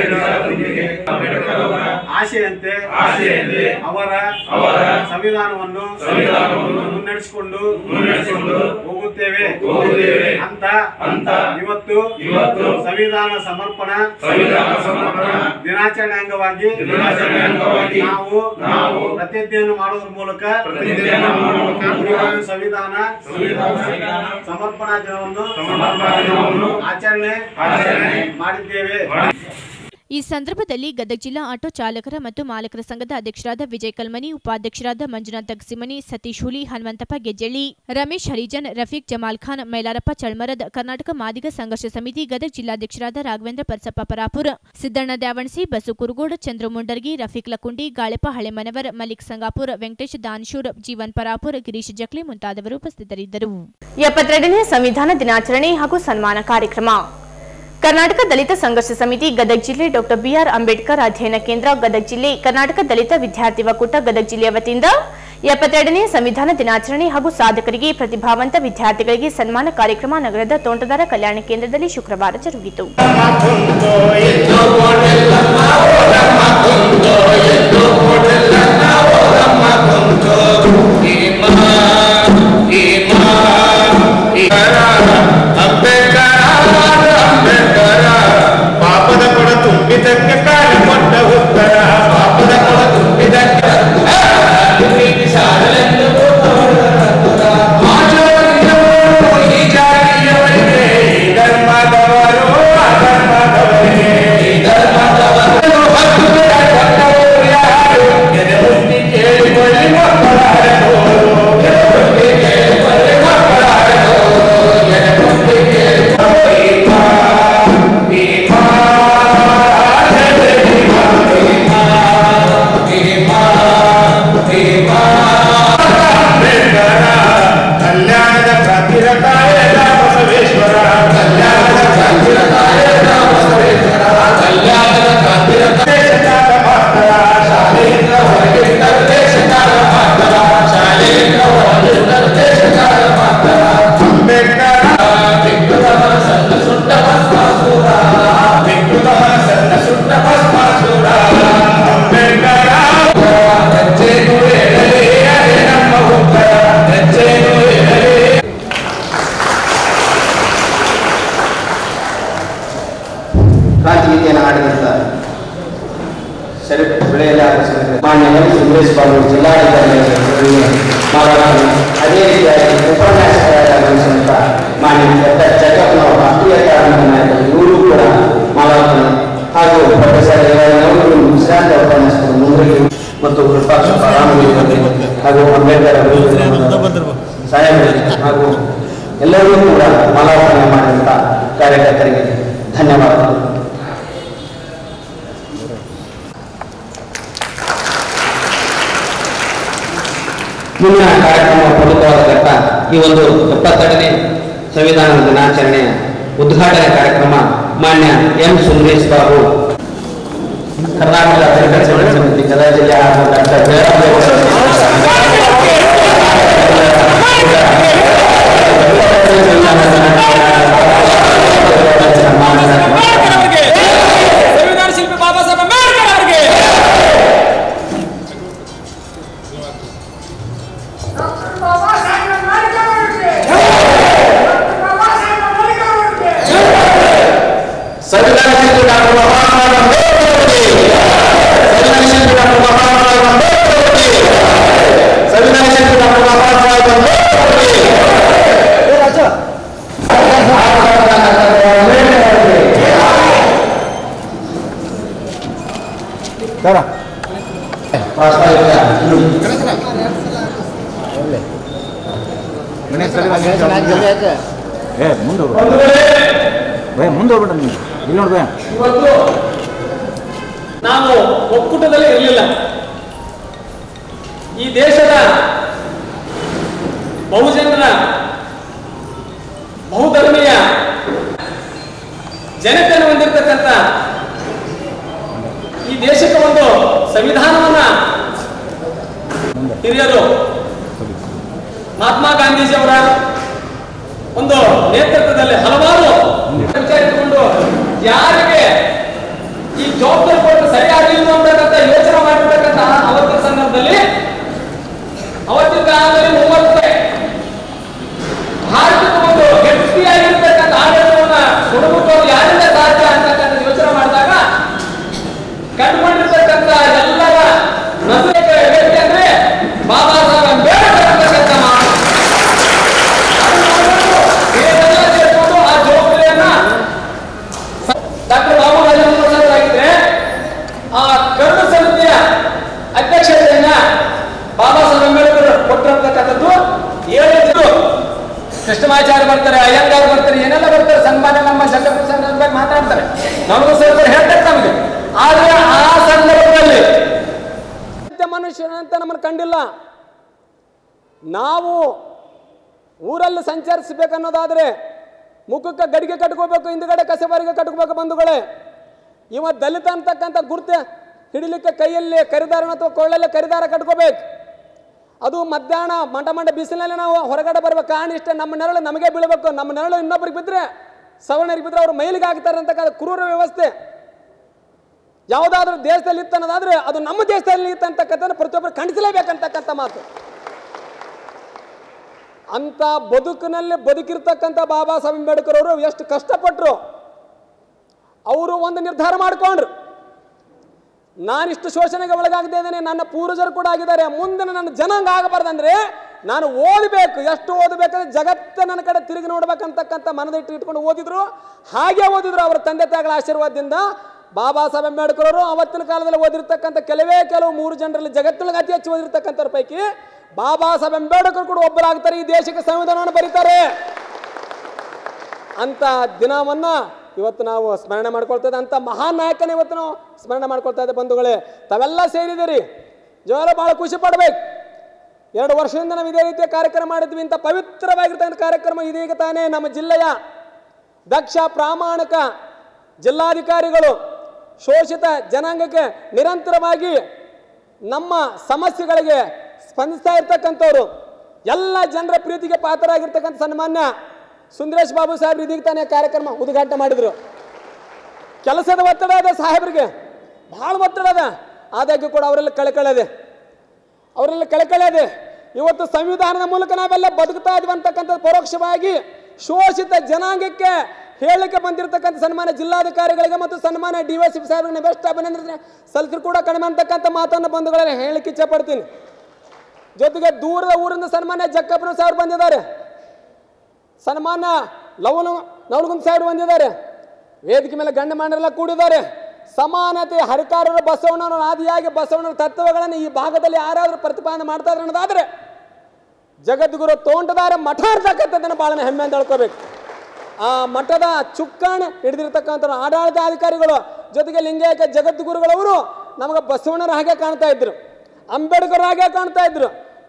ಆಶೆಯಂತೆ ಆಶೆಯಂತೆ ಅವರ ಅವರ ಸಂವಿಧಾನವನ್ನು ಸಂವಿಧಾನವನ್ನು ಮುನ್ನಡೆಸಿಕೊಂಡು ಮುನ್ನಡೆಸಿಕೊಂಡು ಹೋಗುತ್ತೇವೆ ಹೋಗುತ್ತೇವೆ ಅಂತ ಅಂತ ಇವತ್ತು ಇವತ್ತು ಸಂವಿಧಾನ ಸಮರ್ಪಣಾ ಸಂವಿಧಾನ ಸಮರ್ಪಣಾ ದಿನಾಚರಣೆ ಅಂಗವಾಗಿ ದಿನಾಚರಣೆ ಅಂಗವಾಗಿ ನಾವು ನಾವು ಪ್ರತಿಜ್ಞೆಯನ್ನು ಮಾಡೋದ್ರ ಮೂಲಕ ಪ್ರತಿಜ್ಞೆಯನ್ನು ಮೂಲಕ ಸಂವಿಧಾನ ಸಂವಿಧಾನ ಸಮರ್ಪಣಾ ದಿನವನ್ನು ಸಮರ್ಪಣಾ ದಿನವನ್ನು ಆಚರಣೆ ಆಚರಣೆ ಮಾಡಿದ್ದೇವೆ ಈ ಸಂದರ್ಭದಲ್ಲಿ ಗದಗ ಜಿಲ್ಲಾ ಆಟೋ ಚಾಲಕರ ಮತ್ತು ಮಾಲಕರ ಸಂಘದ ಅಧ್ಯಕ್ಷರಾದ ವಿಜಯ್ ಕಲ್ಮನಿ ಉಪಾಧ್ಯಕ್ಷರಾದ ಮಂಜುನಾಥ್ ತಗಸಿಮನಿ ಸತೀಶ್ ಹುಲಿ ಹನುಮಂತಪ್ಪ ಗೆಜ್ಜೆಳ್ಳಿ ರಮೇಶ್ ಹರಿಜನ್ ರಫೀಕ್ ಜಮಾಲ್ ಖಾನ್ ಮೈಲಾರಪ್ಪ ಚಳ್ಮರದ್ ಕರ್ನಾಟಕ ಮಾದಿಗ ಸಂಘರ್ಷ ಸಮಿತಿ ಗದಗ ಜಿಲ್ಲಾಧ್ಯಕ್ಷರಾದ ರಾಘವೇಂದ್ರ ಪರ್ಸಪ್ಪ ಪರಾಪುರ ಸಿದ್ದಣ್ಣ ದ್ಯಾವಣಸಿ ಬಸು ಕುರುಗೋಡ್ ಚಂದ್ರು ಮುಂಡರ್ಗಿ ರಫೀಕ್ ಲಕುಂಡಿ ಗಾಳೆಪ್ಪ ಹಳೆಮನವರ್ ಮಲಿಕ್ ಸಂಗಾಪುರ್ ವೆಂಕಟೇಶ್ ದಾನ್ಶೂರ್ ಜೀವನ್ ಪರಾಪುರ್ ಗಿರೀಶ್ ಜಕ್ಲಿ ಮುಂತಾದವರು ಉಪಸ್ಥಿತರಿದ್ದರು ಎಪ್ಪತ್ತೆರಡನೇ ಸಂವಿಧಾನ ದಿನಾಚರಣೆ ಹಾಗೂ ಸನ್ಮಾನ ಕಾರ್ಯಕ್ರಮ ಕರ್ನಾಟಕ ದಲಿತ ಸಂಘರ್ಷ ಸಮಿತಿ ಗದಗ ಜಿಲ್ಲೆ ಡಾಕ್ಟರ್ ಬಿಆರ್ ಅಂಬೇಡ್ಕರ್ ಅಧ್ಯಯನ ಕೇಂದ್ರ ಗದಗ ಜಿಲ್ಲೆ ಕರ್ನಾಟಕ ದಲಿತ ವಿದ್ಯಾರ್ಥಿ ಒಕ್ಕೂಟ ಗದಗ ಜಿಲ್ಲೆಯ ವತಿಯಿಂದ ಎಪ್ಪತ್ತೆರಡನೇ ಸಂವಿಧಾನ ದಿನಾಚರಣೆ ಹಾಗೂ ಸಾಧಕರಿಗೆ ಪ್ರತಿಭಾವಂತ ವಿದ್ಯಾರ್ಥಿಗಳಿಗೆ ಸನ್ಮಾನ ಕಾರ್ಯಕ್ರಮ ನಗರದ ತೋಂಟದಾರ ಕಲ್ಯಾಣ ಕೇಂದ್ರದಲ್ಲಿ ಶುಕ್ರವಾರ ಜರುಗಿತು ಪಾಪದ ಕೊಡ ತುಂಬಿದಕ್ಕೆ ಕಾಲ ಕೊಟ್ಟ ಉತ್ತರ ಪಾಪದ ಕೊಡ ತುಂಬಿದಕ್ಕೆ ನೀತಿ ಸಾರಲೆಂದು ಈ ಜಾತಿಯವರಿಗೆ ಈ ಧರ್ಮದವರು ಅಧರ್ಮದವರಿಗೆ ಈ ಧರ್ಮದವರು ಹತ್ತು ಜನ ಕೊಟ್ಟವರು ಯಾರು ಎದೆ ಮುಟ್ಟಿ ಕೇಳಿಕೊಳ್ಳಿ ಮಕ್ಕಳಾರರು ಎದೆ ಮುಟ್ಟಿ ಕೇಳಿಕೊಳ್ಳಿ ಮಕ್ಕಳಾರರು ಎದೆ ಮುಟ್ಟಿ ಕೇಳಿಕೊಳ್ಳಿ ಭೀಮಾ ಕಲ್ಯಾಣದ ಕ್ರಾಂತಿರಕಾಯ ಬಸವೇಶ್ವರ ಕಲ್ಯಾಣದ ಕ್ರಾಂತಿರಕಾಯ ಬಸವೇಶ್ವರ ಕಲ್ಯಾಣದ ಕ್ರಾಂತಿರಕಾಯ ಮಾತ್ರ ಶಾಲೆಯಿಂದ ಹೊರಗಿದ್ದ ದೇಶಕಾಲ ಮಾತ್ರ ಶಾಲೆಯಿಂದ ಹೊರಗಿದ್ದ ದೇಶಕಾಲ ಮಾತ್ರ ಅಂಬೇಡ್ಕರ ವಿಕೃತಮ ಸಣ್ಣ ಸುಟ್ಟ ಭಸ್ಮಾಸುರ ವಿಕೃತಮ ಸಣ್ಣ ಸುಟ್ಟ ಭಸ್ಮಾಸುರ ಅಂಬೇಡ್ಕರ ಹೆಜ್ಜೆನು ಹೇಳಲಿ ಅದೇ ನಮ್ಮ ಉತ್ತರ ಹೆಜ್ಜೆನು ಹೇಳಲಿ ಕ್ರಾಂತಿಗೀತೆಯನ್ನು ಹಾಡಿದಂಥ ಶರೀಫ್ ಬೆಳೆಯಲ್ಲಿ ಆಚರಿಸಿದ ಮಾನ್ಯ ಎಂ ಸುಂದರೇಶ್ ಬಾಬು ಜಿಲ್ಲಾಧಿಕಾರಿಗಳಿಗೆ ಮಾಲಾರ್ಪಣೆ ಅದೇ ರೀತಿಯಾಗಿ ಉಪನ್ಯಾಸಕರಾಗಿ ಆಗಮಿಸಿದಂಥ ಮಾನ್ಯ ಡಾಕ್ಟರ್ ಜಗಪ್ಪನವರು ರಾಷ್ಟ್ರೀಯ ಕಾರ್ಮಿಕ ನಾಯಕರು ಇವರು ಕೂಡ ಮಾಲಾರ್ಪಣೆ ಹಾಗೂ ಪ್ರೊಫೆಸರ್ ಅವರು ವಿಶ್ರಾಂತ ಉಪನ್ಯಾಸಕರು ಮುಂದರಿ ಮತ್ತು ಕೃಪಾಕ್ಷ ರಾಮದೇವಿ ಹಾಗೂ ಅಂಬೇಡ್ಕರ್ ಅವರು ಸಾಹೇಬರಿಗೆ ಹಾಗೂ ಎಲ್ಲರಿಗೂ ಕೂಡ ಮಾಲಾರ್ಪಣೆ ಮಾಡಿದಂಥ ಕಾರ್ಯಕರ್ತರಿಗೆ ಧನ್ಯವಾದಗಳು ಮುಂದಿನ ಕಾರ್ಯಕ್ರಮ ಪ್ರಮುಖವಾದ ಘಟ್ಟ ಈ ಒಂದು ಎಪ್ಪತ್ತೆರಡನೇ ಸಂವಿಧಾನ ದಿನಾಚರಣೆಯ ಉದ್ಘಾಟನೆ ಕಾರ್ಯಕ್ರಮ ಮಾನ್ಯ ಎಂ ಸುಂದರೇಶ್ ಬಾಬು ಕರ್ನಾಟಕ ದಲಿತ ಸೇವಾ ಸಮಿತಿ ಗದಗ ಜಿಲ್ಲೆ ಹಾಗೂ ಡಾಕ್ಟರ್ ಜಯರಾಮ್ ಸಂವಿಧಾನ ಶಿಲ್ಪಿ ಬಾಬಾ ಸಾಹೇಬ್ ಅಂಬೇಡ್ಕರ್ ಅವರಿಗೆ ಸಂವಿಧಾನ ಶಿಲ್ಪಿ ಡಾಕ್ಟರ್ ಬಾಬಾ ಸಾಹೇಬ್ ಅಂಬೇಡ್ಕರ್ ಅವರಿಗೆ ಸಂವಿಧಾನ ಶಿಲ್ಪಿ ಡಾಕ್ಟರ್ ಬಾಬಾ ಸಾಹೇಬ್ ಅಂಬೇಡ್ಕರ್ ಅವರಿಗೆ ಸಂವಿಧಾನ ಶಿಲ್ಪಿ ಡಾಕ್ಟರ್ ಬಾಬಾ ಸಾಹೇಬ್ ಅಂಬೇಡ್ಕರ್ ಅವರಿಗೆ ಏ ಮುಂದೆ ಭಯ ಮುಂದೆ ಹೋಗ್ಬೇಡ ನೀನು ಇಲ್ಲಿ ನೋಡ್ಬೇ ಇವತ್ತು ನಾವು ಒಕ್ಕೂಟದಲ್ಲಿ ಇರಲಿಲ್ಲ ಈ ದೇಶದ ಬಹುಜನರ ಬಹುಧರ್ಮೀಯ ಜನತೆಯನ್ನು ಹೊಂದಿರತಕ್ಕಂಥ ಈ ದೇಶಕ್ಕೆ ಒಂದು ಸಂವಿಧಾನವನ್ನ ಹಿರಿಯರು ಮಹಾತ್ಮ ಗಾಂಧೀಜಿಯವರ ಒಂದು ನೇತೃತ್ವದಲ್ಲಿ ಹಲವಾರು ವಿಚಾರಿಸಿಕೊಂಡು ಯಾರಿಗೆ ಈ ಜವಾಬ್ದಾರಿ ಕೊಟ್ಟು ಸರಿಯಾಗಿಲ್ಲ ಅಂತಕ್ಕಂಥ ಯೋಚನೆ ಮಾಡಿರ್ತಕ್ಕಂಥ ಅವತ್ತಿನ ಸಂದರ್ಭದಲ್ಲಿ ಅವತ್ತಿನ ಕಾಲದಲ್ಲಿ ಮೂವತ್ತು ಭಾರತದ ಒಂದು ಗಟ್ಟಿಯಾಗಿರ್ತಕ್ಕಂಥ ಆಡಳಿತವನ್ನ ಕೊಡಬೇಕು ಯಾರಿಂದ ಸಾಧ್ಯ ಅಂತಕ್ಕಂಥ ಯೋಚನೆ ಮಾಡಿದಾಗ ಕಂಡುಕೊಂಡಿರ್ತಕ್ಕಂಥ ಎಲ್ಲರ ನಸರಿಕ ವ್ಯಕ್ತಿ ಅಂದ್ರೆ ಬಾಬಾ ಸಾಹೇಬ್ ಅಂಬೇಡ್ಕರ್ ಅಂತಕ್ಕಂಥ ಮಾತು ಇದೆಲ್ಲ ಸೇರ್ಕೊಂಡು ಆ ಜವಾಬ್ದಾರಿಯನ್ನ ಡಾಕ್ಟರ್ ಬಾಬು ರಾಜೇಂದ್ರ ಪ್ರಸಾದ್ ಆಗಿದ್ರೆ ಆ ಕರ್ಮ ಸಮಿತಿಯ ಅಧ್ಯಕ್ಷತೆಯನ್ನ ಬಾಬಾ ಸಾಹೇಬ್ ಅಂಬೇಡ್ಕರ್ ಕೊಟ್ಟಿರ್ತಕ್ಕಂಥದ್ದು ಏಳು ಜನ ಕೃಷ್ಣಮಾಚಾರ್ಯ ಬರ್ತಾರೆ ಅಯ್ಯಂಗಾರ್ ಬರ್ತಾರೆ ಏನೆಲ್ಲ ಬರ್ತಾರೆ ಸನ್ಮಾನ ನಮ್ಮ ಜಗಪ್ರಸಾದ್ ಬಗ್ಗೆ ಮಾತಾಡ್ತಾರೆ ನಮಗೂ ಸ್ವಲ್ಪ ಹೇಳ್ತಾರೆ ನಮಗೆ ಆದ್ರೆ ಆ ಸಂದರ್ಭದಲ್ಲಿ ಮನುಷ್ಯನಂತ ನಮ್ಮನ್ನು ಕಂಡಿಲ್ಲ ನಾವು ಊರಲ್ಲಿ ಸಂಚರಿಸಬೇಕನ್ನೋದಾದ್ರೆ ಮುಖಕ್ಕೆ ಗಡಿಗೆ ಕಟ್ಕೋಬೇಕು ಹಿಂದ್ಗಡೆ ಕಸಬಾರಿಗೆ ಕಟ್ಕೋಬೇಕು ಬಂಧುಗಳೇ ಇವ ದಲಿತ ಅಂತಕ್ಕಂಥ ಗುರ್ತ ಹಿಡಿಲಿಕ್ಕೆ ಕೈಯಲ್ಲಿ ಕರಿದಾರ ಅಥವಾ ಕೊಳ್ಳಲ್ಲಿ ಕರಿದಾರ ಕಟ್ಕೋಬೇಕು ಅದು ಮಧ್ಯಾಹ್ನ ಮಂಡ ಮಂಡ ಬಿಸಿಲಲ್ಲಿ ನಾವು ಹೊರಗಡೆ ಬರ್ಬೇಕು ಕಾರಣ ಇಷ್ಟೇ ನಮ್ಮ ನೆರಳು ನಮಗೆ ಬೀಳಬೇಕು ನಮ್ಮ ನೆರಳು ಇನ್ನೊಬ್ರಿಗೆ ಬಿದ್ದರೆ ಸವರ್ಣರಿಗೆ ಬಿದ್ದರೆ ಅವರು ಮೈಲಿಗೆ ಆಗ್ತಾರೆ ಅಂತಕ್ಕಂಥ ಕ್ರೂರ ವ್ಯವಸ್ಥೆ ಯಾವುದಾದ್ರೂ ದೇಶದಲ್ಲಿ ಇತ್ತನ್ನೋದಾದ್ರೆ ಅದು ನಮ್ಮ ದೇಶದಲ್ಲಿ ಇತ್ತಂತಕ್ಕಂಥ ಪ್ರತಿಯೊಬ್ಬರು ಖಂಡಿಸಲೇಬೇಕಂತಕ್ಕಂಥ ಮಾತು ಅಂತ ಬದುಕಿನಲ್ಲಿ ಬದುಕಿರ್ತಕ್ಕಂಥ ಬಾಬಾ ಸಾಹೇಬ್ ಅಂಬೇಡ್ಕರ್ ಅವರು ಎಷ್ಟು ಕಷ್ಟಪಟ್ಟರು ಅವರು ಒಂದು ನಿರ್ಧಾರ ಮಾಡಿಕೊಂಡ್ರು ನಾನಿಷ್ಟು ಶೋಷಣೆಗೆ ಒಳಗಾಗದೇ ಇದ್ದೇನೆ ನನ್ನ ಪೂರ್ವಜರು ಕೂಡ ಆಗಿದ್ದಾರೆ ಮುಂದೆ ನನ್ನ ಜನಾಂಗ ಆಗಬಾರ್ದಂದ್ರೆ ನಾನು ಓದಬೇಕು ಎಷ್ಟು ಓದಬೇಕಂದ್ರೆ ಜಗತ್ತೇ ನನ್ನ ಕಡೆ ತಿರುಗಿ ನೋಡ್ಬೇಕಂತಕ್ಕಂಥ ಮನದಿಟ್ಟು ಇಟ್ಕೊಂಡು ಓದಿದ್ರು ಹಾಗೆ ಓದಿದ್ರು ಅವರ ತಂದೆ ತಾಯಿಗಳ ಆಶೀರ್ವಾದದಿಂದ ಬಾಬಾ ಸಾಹೇಬ್ ಅಂಬೇಡ್ಕರ್ ಅವರು ಅವತ್ತಿನ ಕಾಲದಲ್ಲಿ ಓದಿರ್ತಕ್ಕಂಥ ಕೆಲವೇ ಕೆಲವು ಮೂರು ಜನರಲ್ಲಿ ಜಗತ್ತಿನಲ್ಲಿ ಅತಿ ಹೆಚ್ಚು ಓದಿರ್ತಕ್ಕಂಥವ್ರ ಪೈಕಿ ಬಾಬಾ ಸಾಹೇಬ್ ಅಂಬೇಡ್ಕರ್ ಕೂಡ ಒಬ್ಬರಾಗ್ತಾರೆ ಈ ದೇಶಕ್ಕೆ ಸಂವಿಧಾನವನ್ನು ಬರೀತಾರೆ ಅಂತ ದಿನವನ್ನ ಇವತ್ತು ನಾವು ಸ್ಮರಣೆ ಮಾಡ್ಕೊಳ್ತಾ ಇದ್ದೆ ಅಂತ ಮಹಾನ್ ನಾಯಕನ ಇವತ್ತು ನಾವು ಸ್ಮರಣೆ ಮಾಡ್ಕೊಳ್ತಾ ಇದ್ದೆ ಬಂಧುಗಳೇ ತಾವೆಲ್ಲ ಸೇರಿದಿರಿ ಜೋರ ಬಹಳ ಖುಷಿ ಪಡ್ಬೇಕು ಎರಡು ವರ್ಷದಿಂದ ನಾವು ಇದೇ ರೀತಿಯ ಕಾರ್ಯಕ್ರಮ ಮಾಡಿದ್ವಿ ಇಂಥ ಪವಿತ್ರವಾಗಿರ್ತಕ್ಕಂಥ ಕಾರ್ಯಕ್ರಮ ಇದೀಗ ತಾನೇ ನಮ್ಮ ಜಿಲ್ಲೆಯ ದಕ್ಷ ಪ್ರಾಮಾಣಿಕ ಜಿಲ್ಲಾಧಿಕಾರಿಗಳು ಶೋಷಿತ ಜನಾಂಗಕ್ಕೆ ನಿರಂತರವಾಗಿ ನಮ್ಮ ಸಮಸ್ಯೆಗಳಿಗೆ ಸ್ಪಂದಿಸ್ತಾ ಇರ್ತಕ್ಕಂಥವ್ರು ಎಲ್ಲ ಜನರ ಪ್ರೀತಿಗೆ ಪಾತ್ರರಾಗಿರ್ತಕ್ಕಂಥ ಸನ್ಮಾನ್ಯ ಸುಂದರೇಶ್ ಬಾಬು ಸಾಹೇಬ್ರು ಇದೀಗ ತಾನೇ ಕಾರ್ಯಕ್ರಮ ಉದ್ಘಾಟನೆ ಮಾಡಿದ್ರು ಕೆಲಸದ ಒತ್ತಡ ಅದ ಸಾಹೇಬ್ರಿಗೆ ಭಾಳ ಒತ್ತಡ ಅದ ಆದಾಗ್ಯೂ ಕೂಡ ಅವರೆಲ್ಲ ಕಳಕಳದೆ ಅವರೆಲ್ಲ ಕಳಕಳದೆ ಇವತ್ತು ಸಂವಿಧಾನದ ಮೂಲಕ ನಾವೆಲ್ಲ ಬದುಕ್ತಾ ಇದ್ವಿ ಅಂತಕ್ಕಂಥದ್ದು ಪರೋಕ್ಷವಾಗಿ ಶೋಷಿತ ಜನಾಂಗಕ್ಕೆ ಹೇಳಲಿಕ್ಕೆ ಬಂದಿರತಕ್ಕಂಥ ಸನ್ಮಾನ್ಯ ಜಿಲ್ಲಾಧಿಕಾರಿಗಳಿಗೆ ಮತ್ತು ಸನ್ಮಾನ್ಯ ಡಿ ವೈ ಸಿ ಸಾಹೇಬ್ರಿಗೆ ಬೆಸ್ಟ್ ಅಭಿನಂದನೆ ಸಲ್ಲಿಸಿದ್ರು ಕೂಡ ಕಡಿಮೆ ಅಂತಕ್ಕಂಥ ಮಾತನ್ನು ಬಂಧುಗಳನ್ನ ಹೇಳಲಿಕ್ಕೆ ಇಚ್ಛೆ ಪಡ್ತೀನಿ ಜೊತೆಗೆ ದೂರದ ಊರಿಂದ ಸನ್ಮಾನ್ಯ ಜಕ್ಕಪ್ಪನ ಸಾಹೇಬ್ ಬಂದಿದ್ದಾರೆ ಸನ್ಮಾನ್ಯ ಲವನ ನವಲಗುಂದ ಸಾಹೇಬ್ ಬಂದಿದ್ದಾರೆ ವೇದಿಕೆ ಮೇಲೆ ಗಂಡ ಮಾಡರೆಲ್ಲ ಕೂಡಿದ್ದಾರೆ ಸಮಾನತೆ ಹರಿಕಾರರ ಬಸವಣ್ಣನ ಆದಿಯಾಗಿ ಬಸವಣ್ಣನ ತತ್ವಗಳನ್ನು ಈ ಭಾಗದಲ್ಲಿ ಯಾರಾದರೂ ಪ್ರತಿಪಾದನೆ ಮಾಡ್ತಾ ಇದ್ರೆ ಅನ್ನೋದಾದ್ರೆ ಜಗದ್ಗುರು ತೋಂಟದಾರ ಮಠ ಇರ್ತಕ್ಕಂಥದ್ದನ್ನು ಭಾಳ ಹೆಮ್ಮೆ ಅಂತ ಹೇಳ್ಕೋಬೇಕು ಆ ಮಠದ ಚುಕ್ಕಾಣಿ ಹಿಡಿದಿರ್ತಕ್ಕಂಥ ಆಡಳಿತಾಧಿಕಾರಿಗಳು ಜೊತೆಗೆ ಲಿಂಗಾಯತ ಜಗದ್ಗುರುಗಳವರು ನಮಗೆ ಬಸವಣ್ಣರ ಹಾಗೆ ಕಾಣ್ತಾ ಇದ್ರು ಅಂಬೇಡ್ಕರ್ ಹಾಗೆ ಕಾಣ್ತಾ ಇದ್ರು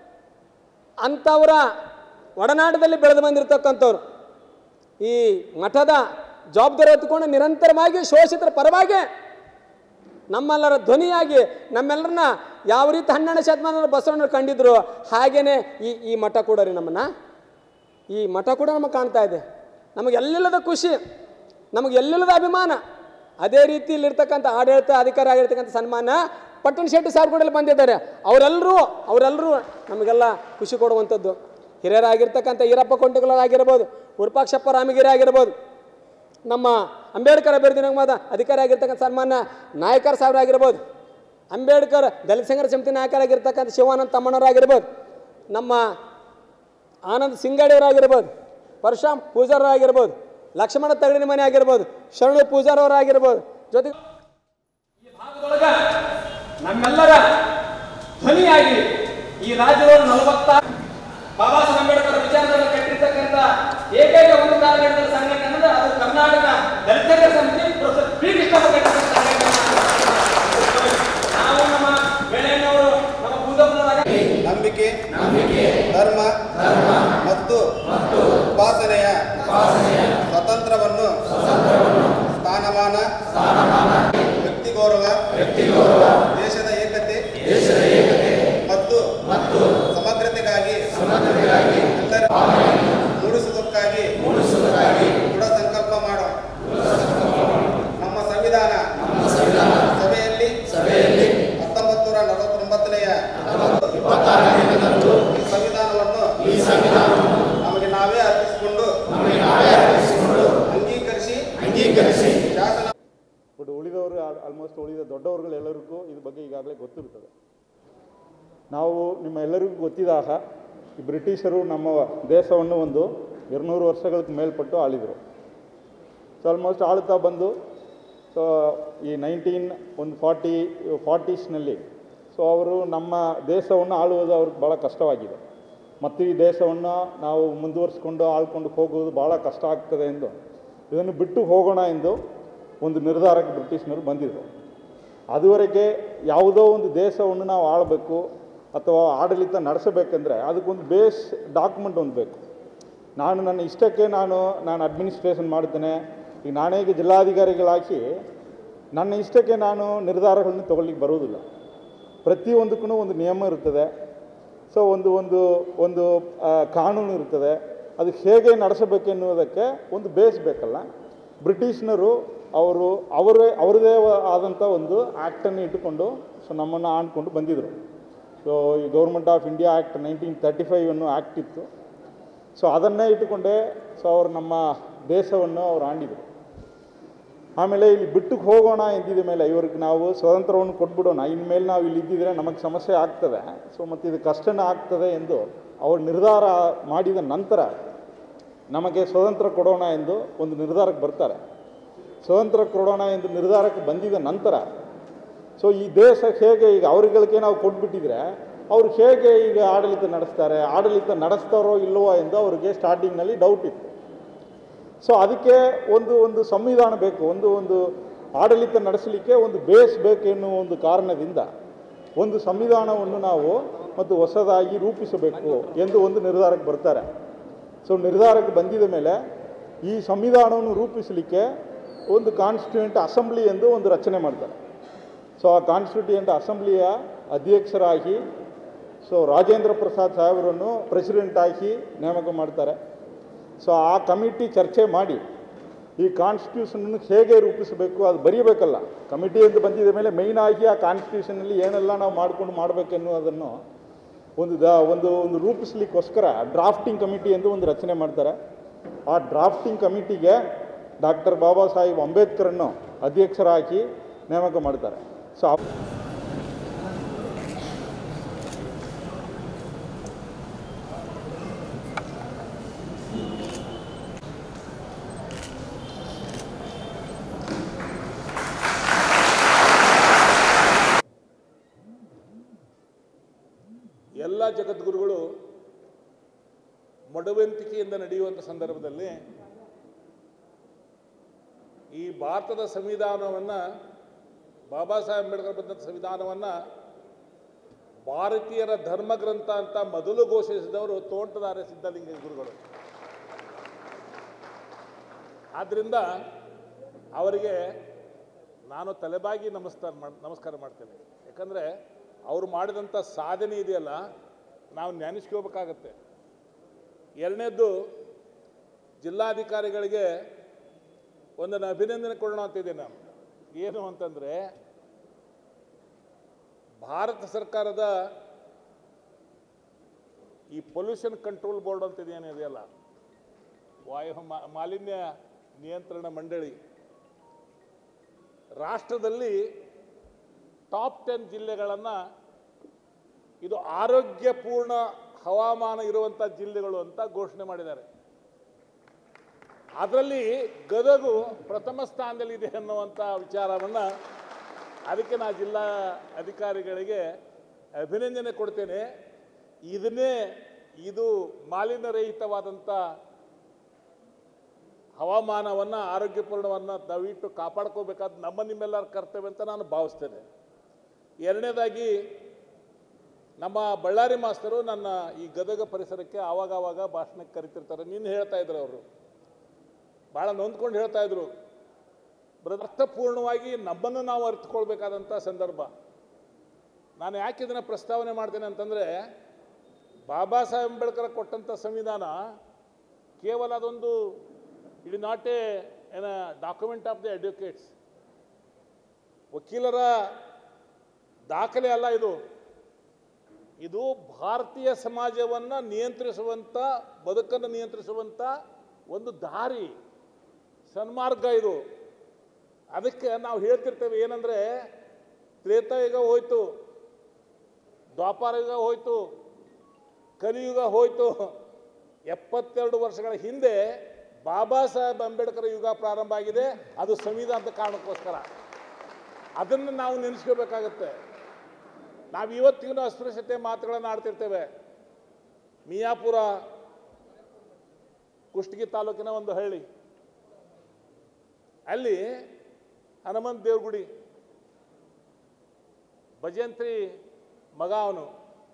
ಅಂಥವರ ಒಡನಾಟದಲ್ಲಿ ಬೆಳೆದು ಬಂದಿರತಕ್ಕಂಥವ್ರು ಈ ಮಠದ ಜವಾಬ್ದಾರಿ ಎತ್ತುಕೊಂಡು ನಿರಂತರವಾಗಿ ಶೋಷಿತರ ಪರವಾಗಿ ನಮ್ಮೆಲ್ಲರ ಧ್ವನಿಯಾಗಿ ನಮ್ಮೆಲ್ಲರನ್ನ ಯಾವ ರೀತಿ ಹನ್ನೆರಡನೇ ಶತಮಾನದ ಬಸವಣ್ಣರು ಕಂಡಿದ್ರು ಹಾಗೇನೆ ಈ ಈ ಮಠ ಕೂಡ ರೀ ನಮ್ಮನ್ನ ಈ ಮಠ ಕೂಡ ನಮಗೆ ಕಾಣ್ತಾ ಇದೆ ನಮಗೆ ಎಲ್ಲಿಲ್ಲದ ಖುಷಿ ನಮಗೆ ಎಲ್ಲಿಲ್ಲದ ಅಭಿಮಾನ ಅದೇ ರೀತಿ ಇಲ್ಲಿರ್ತಕ್ಕಂಥ ಆಡಳಿತ ಅಧಿಕಾರಿ ಆಗಿರ್ತಕ್ಕಂಥ ಸನ್ಮಾನ ಪಟ್ಟಣ ಶೆಟ್ಟಿ ಸಾಹೇಬ್ ಕೂಡ ಇಲ್ಲಿ ಬಂದಿದ್ದಾರೆ ಅವರೆಲ್ಲರೂ ಅವರೆಲ್ಲರೂ ನಮಗೆಲ್ಲ ಖುಷಿ ಕೊಡುವಂಥದ್ದು ಹಿರಿಯರಾಗಿರ್ತಕ್ಕಂಥ ಈರಪ್ಪ ಕೊಂಟಗಳಾಗಿರ್ಬೋದು ಉರ್ಪಾಕ್ಷಪ್ಪ ರಾಮಗಿರಿ ಆಗಿರ್ಬೋದು ನಮ್ಮ ಅಂಬೇಡ್ಕರ್ ಅಭ್ಯರ್ಥಿ ನಿಗಮದ ಅಧಿಕಾರಿ ಆಗಿರ್ತಕ್ಕಂಥ ಸನ್ಮಾನ್ಯ ನಾಯಕರ ಸಾಹೇಬ್ರು ಆಗಿರ್ಬೋದು ಅಂಬೇಡ್ಕರ್ ದಲಿತ ಸಂಘರ್ಷ ಸಮಿತಿ ನಾಯಕರಾಗಿರ್ತಕ್ಕಂಥ ಶಿವಾನಂದ ತಮ್ಮಣ್ಣವರಾಗಿರ್ಬೋದು ನಮ್ಮ ಆನಂದ್ ಸಿಂಗಡಿಯವರಾಗಿರ್ಬೋದು ಪರಶುರಾಮ್ ಪೂಜಾರರಾಗಿರ್ಬೋದು ಲಕ್ಷ್ಮಣ ತಗಡಿನ ಮನೆ ಆಗಿರ್ಬೋದು ಶರಣು ಪೂಜಾರವರಾಗಿರ್ಬೋದು ಜೊತೆಗೆ ಈ ಭಾಗದೊಳಗ ನಮ್ಮೆಲ್ಲರ ಧ್ವನಿಯಾಗಿ ಈ ರಾಜ್ಯದೊಳಗೆ ನಲವತ್ತಾರು ಬಾಬಾ ಸಾಹೇಬ್ ಅಂಬೇಡ್ಕರ್ ವಿಚಾರದಲ್ಲಿ ಕಟ್ಟಿರ್ತಕ್ಕಂಥ ಏಕೈಕ ಒಂದು ಕಾಲಘಟ್ಟದ ಸಂಘಟನೆ ಅಂದ್ರೆ ಅದು ಕರ್ನಾಟಕ ದಲಿತರ ಸಮಿತಿ ಪ್ರೊಫೆಸರ್ ಪಿ ಕೃಷ್ಣಪ್ಪ ಕಟ್ಟಿರ್ತಕ್ಕಂಥ ಸಂಘಟನೆ. ನಾವು ನಮ್ಮ ಬೆಳೆಯನ್ನವರು ನಮ್ಮ ಪೂಜಪ್ಪನವರಾಗ ನಂಬಿಕೆ ಧರ್ಮ ಮತ್ತು ಉಪಾಸನೆಯ ಸ್ವತಂತ್ರವನ್ನು ಸ್ಥಾನಮಾನ ವ್ಯಕ್ತಿ ಗೌರವ ದೇಶದ ಏಕತೆ ಆಲ್ಮೋಸ್ಟ್ ಉಳಿದ ದೊಡ್ಡವರುಗಳೆಲ್ಲರಿಗೂ ಇದ್ರ ಬಗ್ಗೆ ಈಗಾಗಲೇ ಗೊತ್ತಿರ್ತದೆ ನಾವು ನಿಮ್ಮ ಎಲ್ಲರಿಗೂ ಗೊತ್ತಿದಾಗ ಈ ಬ್ರಿಟಿಷರು ನಮ್ಮ ದೇಶವನ್ನು ಒಂದು ಎರಡುನೂರು ವರ್ಷಗಳಿಗೆ ಮೇಲ್ಪಟ್ಟು ಆಳಿದರು ಸೊ ಆಲ್ಮೋಸ್ಟ್ ಆಳ್ತಾ ಬಂದು ಸೊ ಈ ನೈನ್ಟೀನ್ ಒಂದು ಫಾರ್ಟಿ ಫಾರ್ಟೀಸ್ನಲ್ಲಿ ಸೊ ಅವರು ನಮ್ಮ ದೇಶವನ್ನು ಆಳುವುದು ಅವ್ರಿಗೆ ಭಾಳ ಕಷ್ಟವಾಗಿದೆ ಮತ್ತು ಈ ದೇಶವನ್ನು ನಾವು ಮುಂದುವರಿಸ್ಕೊಂಡು ಆಳ್ಕೊಂಡು ಹೋಗುವುದು ಭಾಳ ಕಷ್ಟ ಆಗ್ತದೆ ಎಂದು ಇದನ್ನು ಬಿಟ್ಟು ಹೋಗೋಣ ಎಂದು ಒಂದು ನಿರ್ಧಾರಕ್ಕೆ ಬ್ರಿಟಿಷ್ನರು ಬಂದಿದ್ದರು ಅದುವರೆಗೆ ಯಾವುದೋ ಒಂದು ದೇಶವನ್ನು ನಾವು ಆಳಬೇಕು ಅಥವಾ ಆಡಳಿತ ನಡೆಸಬೇಕೆಂದ್ರೆ ಅದಕ್ಕೊಂದು ಬೇಸ್ ಡಾಕ್ಯುಮೆಂಟ್ ಒಂದು ಬೇಕು ನಾನು ನನ್ನ ಇಷ್ಟಕ್ಕೆ ನಾನು ನಾನು ಅಡ್ಮಿನಿಸ್ಟ್ರೇಷನ್ ಮಾಡ್ತೇನೆ ಈಗ ನಾನೇ ಈಗ ಜಿಲ್ಲಾಧಿಕಾರಿಗಳಾಗಿ ನನ್ನ ಇಷ್ಟಕ್ಕೆ ನಾನು ನಿರ್ಧಾರಗಳನ್ನು ತಗೊಳ್ಳಿಕ್ಕೆ ಬರುವುದಿಲ್ಲ ಪ್ರತಿಯೊಂದಕ್ಕೂ ಒಂದು ನಿಯಮ ಇರ್ತದೆ ಸೊ ಒಂದು ಒಂದು ಒಂದು ಆ, ಕಾನೂನು ಇರ್ತದೆ ಅದು ಹೇಗೆ ನಡೆಸಬೇಕೆನ್ನುವುದಕ್ಕೆ ಒಂದು ಬೇಸ್ ಬೇಕಲ್ಲ ಬ್ರಿಟಿಷ್ನರು ಅವರು ಅವರೇ ಅವರದೇ ಆದಂಥ ಒಂದು ಆ್ಯಕ್ಟನ್ನು ಇಟ್ಟುಕೊಂಡು ಸೊ ನಮ್ಮನ್ನು ಆಣ್ಕೊಂಡು ಬಂದಿದ್ದರು ಸೊ ಈ government of India act nineteen thirty five ಅನ್ನೋ ಆ್ಯಕ್ಟ್ ಇತ್ತು ಸೊ ಅದನ್ನೇ ಇಟ್ಟುಕೊಂಡೇ ಸೊ ಅವರು ನಮ್ಮ ದೇಶವನ್ನು ಅವ್ರು ಆಂಡಿದರು ಆಮೇಲೆ ಇಲ್ಲಿ ಬಿಟ್ಟು ಹೋಗೋಣ ಎಂದಿದ ಮೇಲೆ ಇವ್ರಿಗೆ ನಾವು ಸ್ವತಂತ್ರವನ್ನು ಕೊಟ್ಬಿಡೋಣ ಇನ್ಮೇಲೆ ನಾವು ಇಲ್ಲಿ ಇದ್ದಿದ್ರೆ ನಮಗೆ ಸಮಸ್ಯೆ ಆಗ್ತದೆ ಸೊ ಮತ್ತು ಇದು ಕಷ್ಟನೇ ಆಗ್ತದೆ ಎಂದು ಅವರು ನಿರ್ಧಾರ ಮಾಡಿದ ನಂತರ ನಮಗೆ ಸ್ವತಂತ್ರ ಕೊಡೋಣ ಎಂದು ಒಂದು ನಿರ್ಧಾರಕ್ಕೆ ಬರ್ತಾರೆ ಸ್ವತಂತ್ರ ಕೊಡೋಣ ಎಂದು ನಿರ್ಧಾರಕ್ಕೆ ಬಂದಿದ ನಂತರ ಸೊ ಈ ದೇಶ ಹೇಗೆ ಈಗ ಅವರುಗಳಿಗೆ ನಾವು ಕೊಟ್ಬಿಟ್ಟಿದ್ರೆ ಅವ್ರು ಹೇಗೆ ಈಗ ಆಡಳಿತ ನಡೆಸ್ತಾರೆ ಆಡಳಿತ ನಡೆಸ್ತಾರೋ ಇಲ್ಲವೋ ಎಂದು ಅವರಿಗೆ ಸ್ಟಾರ್ಟಿಂಗ್ನಲ್ಲಿ ಡೌಟ್ ಇತ್ತು ಸೊ ಅದಕ್ಕೆ ಒಂದು ಒಂದು ಸಂವಿಧಾನ ಬೇಕು ಒಂದು ಒಂದು ಆಡಳಿತ ನಡೆಸಲಿಕ್ಕೆ ಒಂದು ಬೇಸ್ ಬೇಕು ಎನ್ನುವ ಒಂದು ಕಾರಣದಿಂದ ಒಂದು ಸಂವಿಧಾನವನ್ನು ನಾವು ಮತ್ತು ಹೊಸದಾಗಿ ರೂಪಿಸಬೇಕು ಎಂದು ಒಂದು ನಿರ್ಧಾರಕ್ಕೆ ಬರ್ತಾರೆ ಸೊ ನಿರ್ಧಾರಕ್ಕೆ ಬಂದಿದ ಮೇಲೆ ಈ ಸಂವಿಧಾನವನ್ನು ರೂಪಿಸಲಿಕ್ಕೆ ಒಂದು ಕಾನ್ಸ್ಟಿಟ್ಯೂಯೆಂಟ್ ಅಸೆಂಬ್ಲಿ ಎಂದು ಒಂದು ರಚನೆ ಮಾಡ್ತಾರೆ ಸೊ ಆ ಕಾನ್ಸ್ಟಿಟ್ಯೂಯೆಂಟ್ ಅಸೆಂಬ್ಲಿಯ ಅಧ್ಯಕ್ಷರಾಗಿ ಸೊ ರಾಜೇಂದ್ರ ಪ್ರಸಾದ್ ಸಾಹೇಬರನ್ನು ಪ್ರೆಸಿಡೆಂಟ್ ಆಗಿ ನೇಮಕ ಮಾಡ್ತಾರೆ ಸೊ ಆ ಕಮಿಟಿ ಚರ್ಚೆ ಮಾಡಿ ಈ ಕಾನ್ಸ್ಟಿಟ್ಯೂಷನನ್ನು ಹೇಗೆ ರೂಪಿಸಬೇಕು ಅದು ಬರೀಬೇಕಲ್ಲ ಕಮಿಟಿ ಎಂದು ಬಂದಿದ ಮೇಲೆ ಮೇಯ್ನ್ ಆಗಿ ಆ ಕಾನ್ಸ್ಟಿಟ್ಯೂಷನಲ್ಲಿ ಏನೆಲ್ಲ ನಾವು ಮಾಡ್ಕೊಂಡು ಮಾಡಬೇಕೆನ್ನುವುದನ್ನು ಒಂದು ದ ಒಂದು ಒಂದು ರೂಪಿಸ್ಲಿಕ್ಕೋಸ್ಕರ ಡ್ರಾಫ್ಟಿಂಗ್ ಕಮಿಟಿ ಎಂದು ಒಂದು ರಚನೆ ಮಾಡ್ತಾರೆ ಆ ಡ್ರಾಫ್ಟಿಂಗ್ ಕಮಿಟಿಗೆ ಡಾಕ್ಟರ್ ಬಾಬಾ ಸಾಹೇಬ್ ಅಂಬೇಡ್ಕರನ್ನು ಅಧ್ಯಕ್ಷರಾಗಿ ನೇಮಕ ಮಾಡ್ತಾರೆ ಸೊ ಎಲ್ಲ ಜಗದ್ಗುರುಗಳು ಮಡವಂತಿಕೆಯಿಂದ ನಡೆಯುವಂಥ ಸಂದರ್ಭದಲ್ಲಿ ಈ ಭಾರತದ ಸಂವಿಧಾನವನ್ನು ಬಾಬಾ ಸಾಹೇಬ್ ಅಂಬೇಡ್ಕರ್ ಬಂದಂಥ ಸಂವಿಧಾನವನ್ನು ಭಾರತೀಯರ ಧರ್ಮಗ್ರಂಥ ಅಂತ ಮೊದಲು ಘೋಷಿಸಿದವರು ತೋಂಟದಾರ್ಯ ಸಿದ್ಧಲಿಂಗ ಗುರುಗಳು ಆದ್ದರಿಂದ ಅವರಿಗೆ ನಾನು ತಲೆಬಾಗಿ ನಮಸ್ಕಾರ ಮಾಡ್ ನಮಸ್ಕಾರ ಮಾಡ್ತೇನೆ ಯಾಕಂದರೆ ಅವರು ಮಾಡಿದಂಥ ಸಾಧನೆ ಇದೆಯಲ್ಲ ನಾವು ನೆನೆಸ್ಕೋಬೇಕಾಗತ್ತೆ ಎರಡನೇದ್ದು ಜಿಲ್ಲಾಧಿಕಾರಿಗಳಿಗೆ ಒಂದನ್ನು ಅಭಿನಂದನೆ ಕೊಡೋಣ ಅಂತಿದ್ದೀನಿ ನಾನು ಏನು ಅಂತಂದರೆ ಭಾರತ ಸರ್ಕಾರದ ಈ ಪೊಲ್ಯೂಷನ್ ಕಂಟ್ರೋಲ್ ಬೋರ್ಡ್ ಅಂತ ಏನಿದೆಯಲ್ಲ ವಾಯು ಮಾ- ಮಾಲಿನ್ಯ ನಿಯಂತ್ರಣ ಮಂಡಳಿ ರಾಷ್ಟ್ರದಲ್ಲಿ ಟಾಪ್ ಟೆನ್ ಜಿಲ್ಲೆಗಳನ್ನು ಇದು ಆರೋಗ್ಯಪೂರ್ಣ ಹವಾಮಾನ ಇರುವಂಥ ಜಿಲ್ಲೆಗಳು ಅಂತ ಘೋಷಣೆ ಮಾಡಿದ್ದಾರೆ ಅದರಲ್ಲಿ ಗದಗು ಪ್ರಥಮ ಸ್ಥಾನದಲ್ಲಿದೆ ಅನ್ನುವಂಥ ವಿಚಾರವನ್ನು ಅದಕ್ಕೆ ನಾ ಜಿಲ್ಲಾ ಅಧಿಕಾರಿಗಳಿಗೆ ಅಭಿನಂದನೆ ಕೊಡ್ತೇನೆ ಇದನ್ನೇ ಇದು ಮಾಲಿನ್ಯರಹಿತವಾದಂಥ ಹವಾಮಾನವನ್ನು ಆರೋಗ್ಯಪೂರ್ಣವನ್ನು ದಯವಿಟ್ಟು ಕಾಪಾಡ್ಕೋಬೇಕಾದ ನಮ್ಮ ನಿಮ್ಮೆಲ್ಲರ ಕರ್ತವ್ಯ ಅಂತ ನಾನು ಭಾವಿಸ್ತೇನೆ ಎರಡನೇದಾಗಿ ನಮ್ಮ ಬಳ್ಳಾರಿ ಮಾಸ್ತರು ನನ್ನ ಈ ಗದಗ ಪರಿಸರಕ್ಕೆ ಆವಾಗ ಆವಾಗ ಭಾಷಣಕ್ಕೆ ಕರಿತಿರ್ತಾರೆ ನಿನ್ನೆ ಹೇಳ್ತಾ ಇದ್ರು ಅವರು ಭಾಳ ನೊಂದ್ಕೊಂಡು ಹೇಳ್ತಾ ಇದ್ರು ಬ್ರದರ್, ಅರ್ಥಪೂರ್ಣವಾಗಿ ನಮ್ಮನ್ನು ನಾವು ಅರ್ಥಕೊಳ್ಬೇಕಾದಂಥ ಸಂದರ್ಭ ನಾನು ಯಾಕೆ ಇದನ್ನು ಪ್ರಸ್ತಾವನೆ ಮಾಡ್ತೇನೆ ಅಂತಂದರೆ ಬಾಬಾ ಸಾಹೇಬ್ ಅಂಬೇಡ್ಕರ್ ಕೊಟ್ಟಂಥ ಸಂವಿಧಾನ ಕೇವಲ ಅದೊಂದು ಇಟ್ ನಾಟ್ ಎ ಏನ ಡಾಕ್ಯುಮೆಂಟ್ ಆಫ್ ದಿ ಅಡ್ವೊಕೇಟ್ಸ್ ವಕೀಲರ ದಾಖಲೆ ಅಲ್ಲ ಇದು ಇದು ಭಾರತೀಯ ಸಮಾಜವನ್ನು ನಿಯಂತ್ರಿಸುವಂಥ ಬದುಕನ್ನು ನಿಯಂತ್ರಿಸುವಂಥ ಒಂದು ದಾರಿ ಸನ್ಮಾರ್ಗ ಇದು ಅದಕ್ಕೆ ನಾವು ಹೇಳ್ತಿರ್ತೇವೆ ಏನಂದ್ರೆ ತ್ರೇತಾಯುಗ ಹೋಯ್ತು ದ್ವಾಪಾರ ಯುಗ ಹೋಯ್ತು ಕಲಿಯುಗ ಹೋಯ್ತು ಎಪ್ಪತ್ತೆರಡು ವರ್ಷಗಳ ಹಿಂದೆ ಬಾಬಾ ಸಾಹೇಬ್ ಅಂಬೇಡ್ಕರ್ ಯುಗ ಪ್ರಾರಂಭ ಆಗಿದೆ ಅದು ಸಂವಿಧಾನದ ಕಾರಣಕ್ಕೋಸ್ಕರ ಅದನ್ನು ನಾವು ನೆನೆಸ್ಕೋಬೇಕಾಗತ್ತೆ ನಾವು ಇವತ್ತಿಗೂ ಅಸ್ಪೃಶ್ಯತೆ ಮಾತುಗಳನ್ನು ಆಡ್ತಿರ್ತೇವೆ ಮಿಯಾಪುರ ಕುಷ್ಟಗಿ ತಾಲೂಕಿನ ಒಂದು ಹಳ್ಳಿ ಅಲ್ಲಿ ಹನುಮಂತ ದೇವ್ರ ಗುಡಿ ಭಜಂತ್ರಿ ಮಗ ಅವನು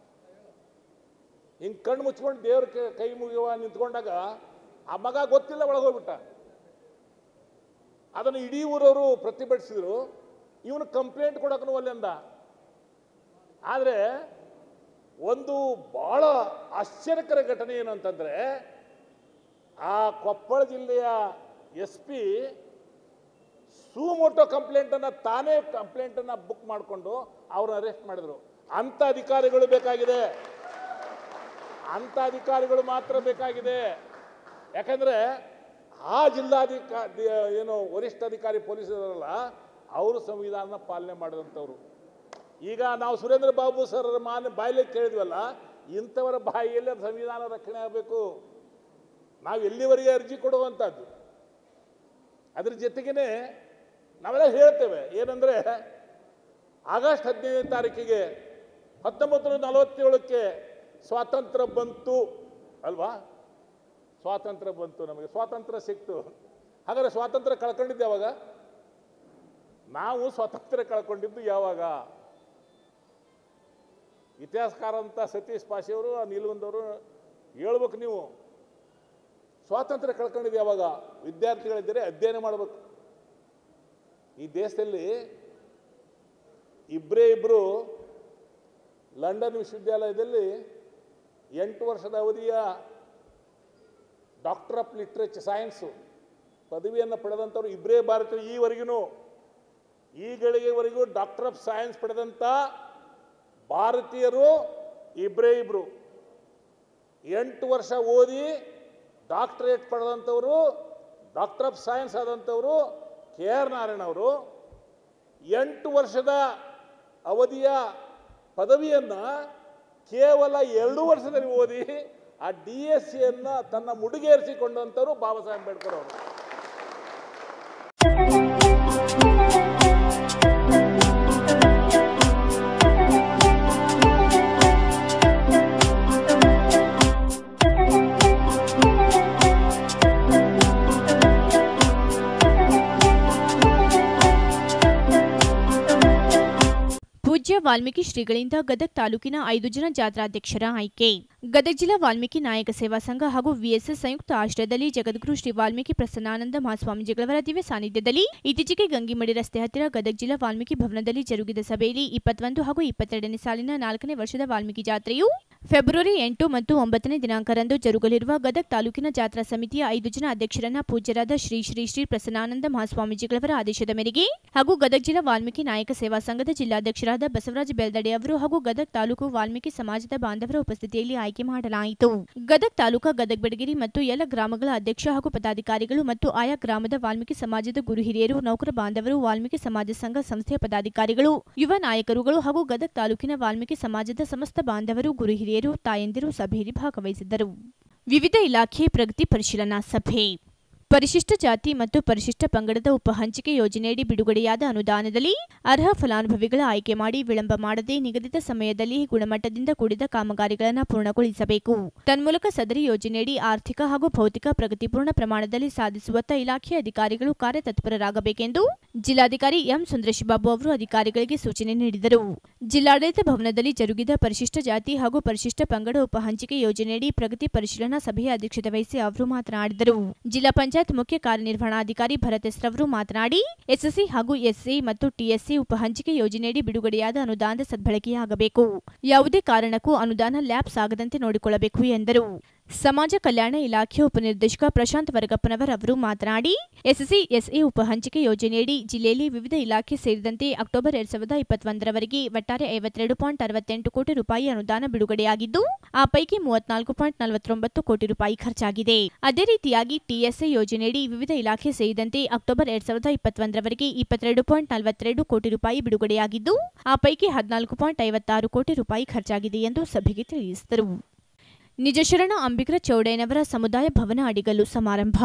ಹಿಂಗೆ ಕಣ್ಣು ಮುಚ್ಕೊಂಡು ದೇವ್ರ ಕ- ಕೈ ಮುಗಿಯುವ ನಿಂತ್ಕೊಂಡಾಗ ಆ ಮಗ ಗೊತ್ತಿಲ್ಲ ಒಳಗೆ ಹೋಗ್ಬಿಟ್ಟ ಅದನ್ನು ಇಡೀ ಊರವರು ಪ್ರತಿಭಟಿಸಿದ್ರು ಇವನು ಕಂಪ್ಲೇಂಟ್ ಕೊಡೋಕನು ಒಲ್ಲೆಂದ ಆದರೆ ಒಂದು ಬಹಳ ಆಶ್ಚರ್ಯಕರ ಘಟನೆ ಏನು ಅಂತಂದ್ರೆ ಆ ಕೊಪ್ಪಳ ಜಿಲ್ಲೆಯ ಎಸ್ ಪಿ ಸುಮೋಟೋ ಕಂಪ್ಲೇಂಟನ್ನು ತಾನೇ ಕಂಪ್ಲೇಂಟನ್ನು ಬುಕ್ ಮಾಡಿಕೊಂಡು ಅವ್ರನ್ನ ಅರೆಸ್ಟ್ ಮಾಡಿದ್ರು ಅಂಥ ಅಧಿಕಾರಿಗಳು ಬೇಕಾಗಿದೆ ಅಂಥ ಅಧಿಕಾರಿಗಳು ಮಾತ್ರ ಬೇಕಾಗಿದೆ ಯಾಕಂದ್ರೆ ಆ ಜಿಲ್ಲಾಧಿಕ ದಿ- ಏನು ವರಿಷ್ಠಾಧಿಕಾರಿ ಪೊಲೀಸರಲ್ಲ ಅವರು ಸಂವಿಧಾನ ಪಾಲನೆ ಮಾಡಿದಂಥವ್ರು ಈಗ ನಾವು ಸುರೇಂದ್ರ ಬಾಬು ಸರ್ ಮಾನ ಬಾಯಲ್ಲಿ ಕೇಳಿದ್ವಲ್ಲ ಇಂಥವರ ಬಾಯಿಯಲ್ಲಿ ಅದು ಸಂವಿಧಾನ ರಕ್ಷಣೆ ಆಗಬೇಕು ನಾವು ಎಲ್ಲಿವರೆಗೆ ಅರ್ಜಿ ಕೊಡುವಂಥದ್ದು ಅದ್ರ ಜೊತೆಗೇನೆ ನಾವೆಲ್ಲ ಹೇಳ್ತೇವೆ ಏನಂದ್ರೆ ಆಗಸ್ಟ್ ಹದಿನೈದನೇ ತಾರೀಕಿಗೆ ಹತ್ತೊಂಬತ್ತು ನೂರ ನಲವತ್ತೇಳಕ್ಕೆ ಸ್ವಾತಂತ್ರ್ಯ ಬಂತು ಅಲ್ವಾ ಸ್ವಾತಂತ್ರ್ಯ ಬಂತು ನಮಗೆ ಸ್ವಾತಂತ್ರ್ಯ ಸಿಕ್ತು ಹಾಗಾದ್ರೆ ಸ್ವಾತಂತ್ರ್ಯ ಕಳ್ಕೊಂಡಿದ್ದು ಯಾವಾಗ ನಾವು ಸ್ವಾತಂತ್ರ್ಯ ಕಳ್ಕೊಂಡಿದ್ದು ಯಾವಾಗ ಇತಿಹಾಸಕಾರ ಅಂತ ಸತೀಶ್ ಪಾಶಿಯವರು ನೀಲಗುಂದವರು ಹೇಳ್ಬೇಕು ನೀವು ಸ್ವಾತಂತ್ರ್ಯ ಕಳ್ಕೊಂಡಿದ್ದು ಯಾವಾಗ ವಿದ್ಯಾರ್ಥಿಗಳಿದ್ದರೆ ಅಧ್ಯಯನ ಮಾಡಬೇಕು ಈ ದೇಶದಲ್ಲಿ ಇಬ್ಬರೇ ಇಬ್ಬರು ಲಂಡನ್ ವಿಶ್ವವಿದ್ಯಾಲಯದಲ್ಲಿ ಎಂಟು ವರ್ಷದ ಅವಧಿಯ ಡಾಕ್ಟರ್ ಆಫ್ ಲಿಟ್ರೇಚರ್ ಸೈನ್ಸು ಪದವಿಯನ್ನು ಪಡೆದಂಥವ್ರು ಇಬ್ಬರೇ ಭಾರತೀಯರು ಈವರೆಗೂ ಈ ಗಳಿಗೆವರೆಗೂ ಡಾಕ್ಟರ್ ಆಫ್ ಸೈನ್ಸ್ ಪಡೆದಂಥ ಭಾರತೀಯರು ಇಬ್ಬರೇ ಇಬ್ಬರು ಎಂಟು ವರ್ಷ ಓದಿ ಡಾಕ್ಟರೇಟ್ ಪಡೆದಂಥವರು ಡಾಕ್ಟರ್ ಆಫ್ ಸೈನ್ಸ್ ಆದಂಥವರು ಕೆ ಆರ್ ನಾರಾಯಣ ಅವರು ಎಂಟು ವರ್ಷದ ಅವಧಿಯ ಪದವಿಯನ್ನು ಕೇವಲ ಎರಡು ವರ್ಷದಲ್ಲಿ ಓದಿ ಆ ಡಿ ಎಸ್ ಸಿಯನ್ನು ತನ್ನ ಮುಡಿಗೇರಿಸಿಕೊಂಡಂಥವ್ರು ಬಾಬಾ ಸಾಹೇಬ್ ಅಂಬೇಡ್ಕರ್ ಅವರು ಪೂಜ್ಯ ವಾಲ್ಮೀಕಿ ಶ್ರೀಗಳಿಂದ ಗದಗ ತಾಲೂಕಿನ ಐದು ಜನ ಜಾತ್ರಾಧ್ಯಕ್ಷರ ಆಯ್ಕೆ ಗದಗ ಜಿಲ್ಲಾ ವಾಲ್ಮೀಕಿ ನಾಯಕ ಸೇವಾ ಸಂಘ ಹಾಗೂ ವಿಎಸ್ಎಸ್ ಸಂಯುಕ್ತ ಆಶ್ರಯದಲ್ಲಿ ಜಗದ್ಗುರು ಶ್ರೀ ವಾಲ್ಮೀಕಿ ಪ್ರಸನ್ನಾನಂದ ಮಹಾಸ್ವಾಮೀಜಿಗಳವರ ದಿವ್ಯ ಸಾನ್ನಿಧ್ಯದಲ್ಲಿ ಇತ್ತೀಚೆಗೆ ಗಂಗಿಮಡಿ ರಸ್ತೆ ಹತ್ತಿರ ಗದಗ ಜಿಲ್ಲಾ ವಾಲ್ಮೀಕಿ ಭವನದಲ್ಲಿ ಜರುಗಿದ ಸಭೆಯಲ್ಲಿ ಇಪ್ಪತ್ತೊಂದು ಹಾಗೂ ಇಪ್ಪತ್ತೆರಡನೇ ಸಾಲಿನ ನಾಲ್ಕನೇ ವರ್ಷದ ವಾಲ್ಮೀಕಿ ಜಾತ್ರೆಯು ಫೆಬ್ರವರಿ ಎಂಟು ಮತ್ತು ಒಂಬತ್ತನೇ ದಿನಾಂಕರಂದು ಜರುಗಲಿರುವ ಗದಗ ತಾಲೂಕಿನ ಜಾತ್ರಾ ಸಮಿತಿಯ ಐದು ಜನ ಅಧ್ಯಕ್ಷರನ್ನ ಪೂಜ್ಯರಾದ ಶ್ರೀ ಶ್ರೀ ಶ್ರೀ ಪ್ರಸನ್ನಾನಂದ ಮಹಾಸ್ವಾಮೀಜಿಗಳವರ ಆದೇಶದ ಮೇರೆಗೆ ಹಾಗೂ ಗದಗ ಜಿಲ್ಲಾ ವಾಲ್ಮೀಕಿ ನಾಯಕ ಸೇವಾ ಸಂಘದ ಜಿಲ್ಲಾಧ್ಯಕ್ಷರಾದ ಬಸವರಾಜ ಬೆಲ್ದಡೆ ಅವರು ಹಾಗೂ ಗದಗ ತಾಲೂಕು ವಾಲ್ಮೀಕಿ ಸಮಾಜದ ಬಾಂಧವರ ಉಪಸ್ಥಿತಿಯಲ್ಲಿ ಆಯ್ಕೆ ಮಾಡಲಾಯಿತು ಗದಗ ತಾಲೂಕಾ ಗದಗ ಬೆಡಗಿರಿ ಮತ್ತು ಎಲ್ಲ ಗ್ರಾಮಗಳ ಅಧ್ಯಕ್ಷ ಹಾಗೂ ಪದಾಧಿಕಾರಿಗಳು ಮತ್ತು ಆಯಾ ಗ್ರಾಮದ ವಾಲ್ಮೀಕಿ ಸಮಾಜದ ಗುರು ಹಿರಿಯರು ನೌಕರ ಬಾಂಧವರು ವಾಲ್ಮೀಕಿ ಸಮಾಜ ಸಂಘ ಸಂಸ್ಥೆಯ ಪದಾಧಿಕಾರಿಗಳು ಯುವ ನಾಯಕರುಗಳು ಹಾಗೂ ಗದಗ ತಾಲೂಕಿನ ವಾಲ್ಮೀಕಿ ಸಮಾಜದ ಸಮಸ್ತ ಬಾಂಧವರು ಗುರು ಹಿರಿಯರು ತಾಯಂದಿರು ಸಭೆಯಲ್ಲಿ ಭಾಗವಹಿಸಿದ್ದರು ವಿವಿಧ ಇಲಾಖೆ ಪ್ರಗತಿ ಪರಿಶೀಲನಾ ಸಭೆ ಪರಿಶಿಷ್ಟ ಜಾತಿ ಮತ್ತು ಪರಿಶಿಷ್ಟ ಪಂಗಡದ ಉಪಹಂಚಿಕೆ ಯೋಜನೆಯಡಿ ಬಿಡುಗಡೆಯಾದ ಅನುದಾನದಲ್ಲಿ ಅರ್ಹ ಫಲಾನುಭವಿಗಳ ಆಯ್ಕೆ ಮಾಡಿ ವಿಳಂಬ ಮಾಡದೆ ನಿಗದಿತ ಸಮಯದಲ್ಲಿ ಗುಣಮಟ್ಟದಿಂದ ಕೂಡಿದ ಕಾಮಗಾರಿಗಳನ್ನು ಪೂರ್ಣಗೊಳಿಸಬೇಕು ತನ್ಮೂಲಕ ಸದರಿ ಯೋಜನೆಯಡಿ ಆರ್ಥಿಕ ಹಾಗೂ ಭೌತಿಕ ಪ್ರಗತಿಪೂರ್ಣ ಪ್ರಮಾಣದಲ್ಲಿ ಸಾಧಿಸುವತ್ತ ಇಲಾಖೆ ಅಧಿಕಾರಿಗಳು ಕಾರ್ಯತತ್ಪರರಾಗಬೇಕೆಂದು ಜಿಲ್ಲಾಧಿಕಾರಿ ಎಂ ಸುಂದರೇಶಬಾಬು ಅವರು ಅಧಿಕಾರಿಗಳಿಗೆ ಸೂಚನೆ ನೀಡಿದರು ಜಿಲ್ಲಾಡಳಿತ ಭವನದಲ್ಲಿ ಜರುಗಿದ ಪರಿಶಿಷ್ಟ ಜಾತಿ ಹಾಗೂ ಪರಿಶಿಷ್ಟ ಪಂಗಡ ಉಪಹಂಚಿಕೆ ಯೋಜನೆಯಡಿ ಪ್ರಗತಿ ಪರಿಶೀಲನಾ ಸಭೆಯ ಅಧ್ಯಕ್ಷತೆ ವಹಿಸಿ ಅವರು ಮಾತನಾಡಿದರು ಜಿಲ್ಲಾ ಪಂಚಾಯತ್ ಮುಖ್ಯ ಕಾರ್ಯನಿರ್ವಹಣಾಧಿಕಾರಿ ಭರತ್ ಎಸ್ ರವರು ಮಾತನಾಡಿ ಎಸ್ಎಸ್ಸಿ ಹಾಗೂ ಎಸ್ಸಿ ಮತ್ತು ಟಿಎಸ್ಸಿ ಉಪಹಂಚಿಕೆ ಯೋಜನೆಯಡಿ ಬಿಡುಗಡೆಯಾದ ಅನುದಾನದ ಸದ್ಬಳಕೆಯಾಗಬೇಕು ಯಾವುದೇ ಕಾರಣಕ್ಕೂ ಅನುದಾನ ಲ್ಯಾಪ್ಸ್ ಆಗದಂತೆ ನೋಡಿಕೊಳ್ಳಬೇಕು ಎಂದರು ಸಮಾಜ ಕಲ್ಯಾಣ ಇಲಾಖೆ ಉಪನಿರ್ದೇಶಕ ಪ್ರಶಾಂತ್ ವರ್ಗಪ್ಪನವರ್ ಅವರು ಮಾತನಾಡಿ ಎಸ್ಎಸ್ಸಿ ಎಸ್ಎ ಉಪಹಂಚಿಕೆ ಯೋಜನೆಯಡಿ ಜಿಲ್ಲೆಯಲ್ಲಿ ವಿವಿಧ ಇಲಾಖೆ ಸೇರಿದಂತೆ ಅಕ್ಟೋಬರ್ ಎರಡ್ ಸಾವಿರದ ಇಪ್ಪತ್ತೊಂದರವರೆಗೆ ಒಟ್ಟಾರೆ ಐವತ್ತೆರಡು ಪಾಯಿಂಟ್ ಅರವತ್ತೆಂಟು ಕೋಟಿ ರೂಪಾಯಿ ಅನುದಾನ ಬಿಡುಗಡೆಯಾಗಿದ್ದು ಆ ಪೈಕಿ ಮೂವತ್ನಾಲ್ಕು ಪಾಯಿಂಟ್ ನಲವತ್ತೊಂಬತ್ತು ಕೋಟಿ ರೂಪಾಯಿ ಖರ್ಚಾಗಿದೆ ಅದೇ ರೀತಿಯಾಗಿ ಟಿಎಸ್ಎ ಯೋಜನೆಯಡಿ ವಿವಿಧ ಇಲಾಖೆ ಸೇರಿದಂತೆ ಅಕ್ಟೋಬರ್ ಎರಡ್ ಸಾವಿರದ ಇಪ್ಪತ್ತೊಂದರವರೆಗೆ ಇಪ್ಪತ್ತೆರಡು ಪಾಯಿಂಟ್ ನಲವತ್ತೆರಡು ಕೋಟಿ ರೂಪಾಯಿ ಬಿಡುಗಡೆಯಾಗಿದ್ದು ಆ ಪೈಕಿ ಹದಿನಾಲ್ಕು ಪಾಯಿಂಟ್ ಐವತ್ತಾರು ಕೋಟಿ ರೂಪಾಯಿ ಖರ್ಚಾಗಿದೆ ಎಂದು ಸಭೆಗೆ ತಿಳಿಸಿದರು ನಿಜಶರಣ ಅಂಬಿಗರ ಚೌಡಯ್ಯನವರ ಸಮುದಾಯ ಭವನ ಅಡಿಗಲ್ಲು ಸಮಾರಂಭ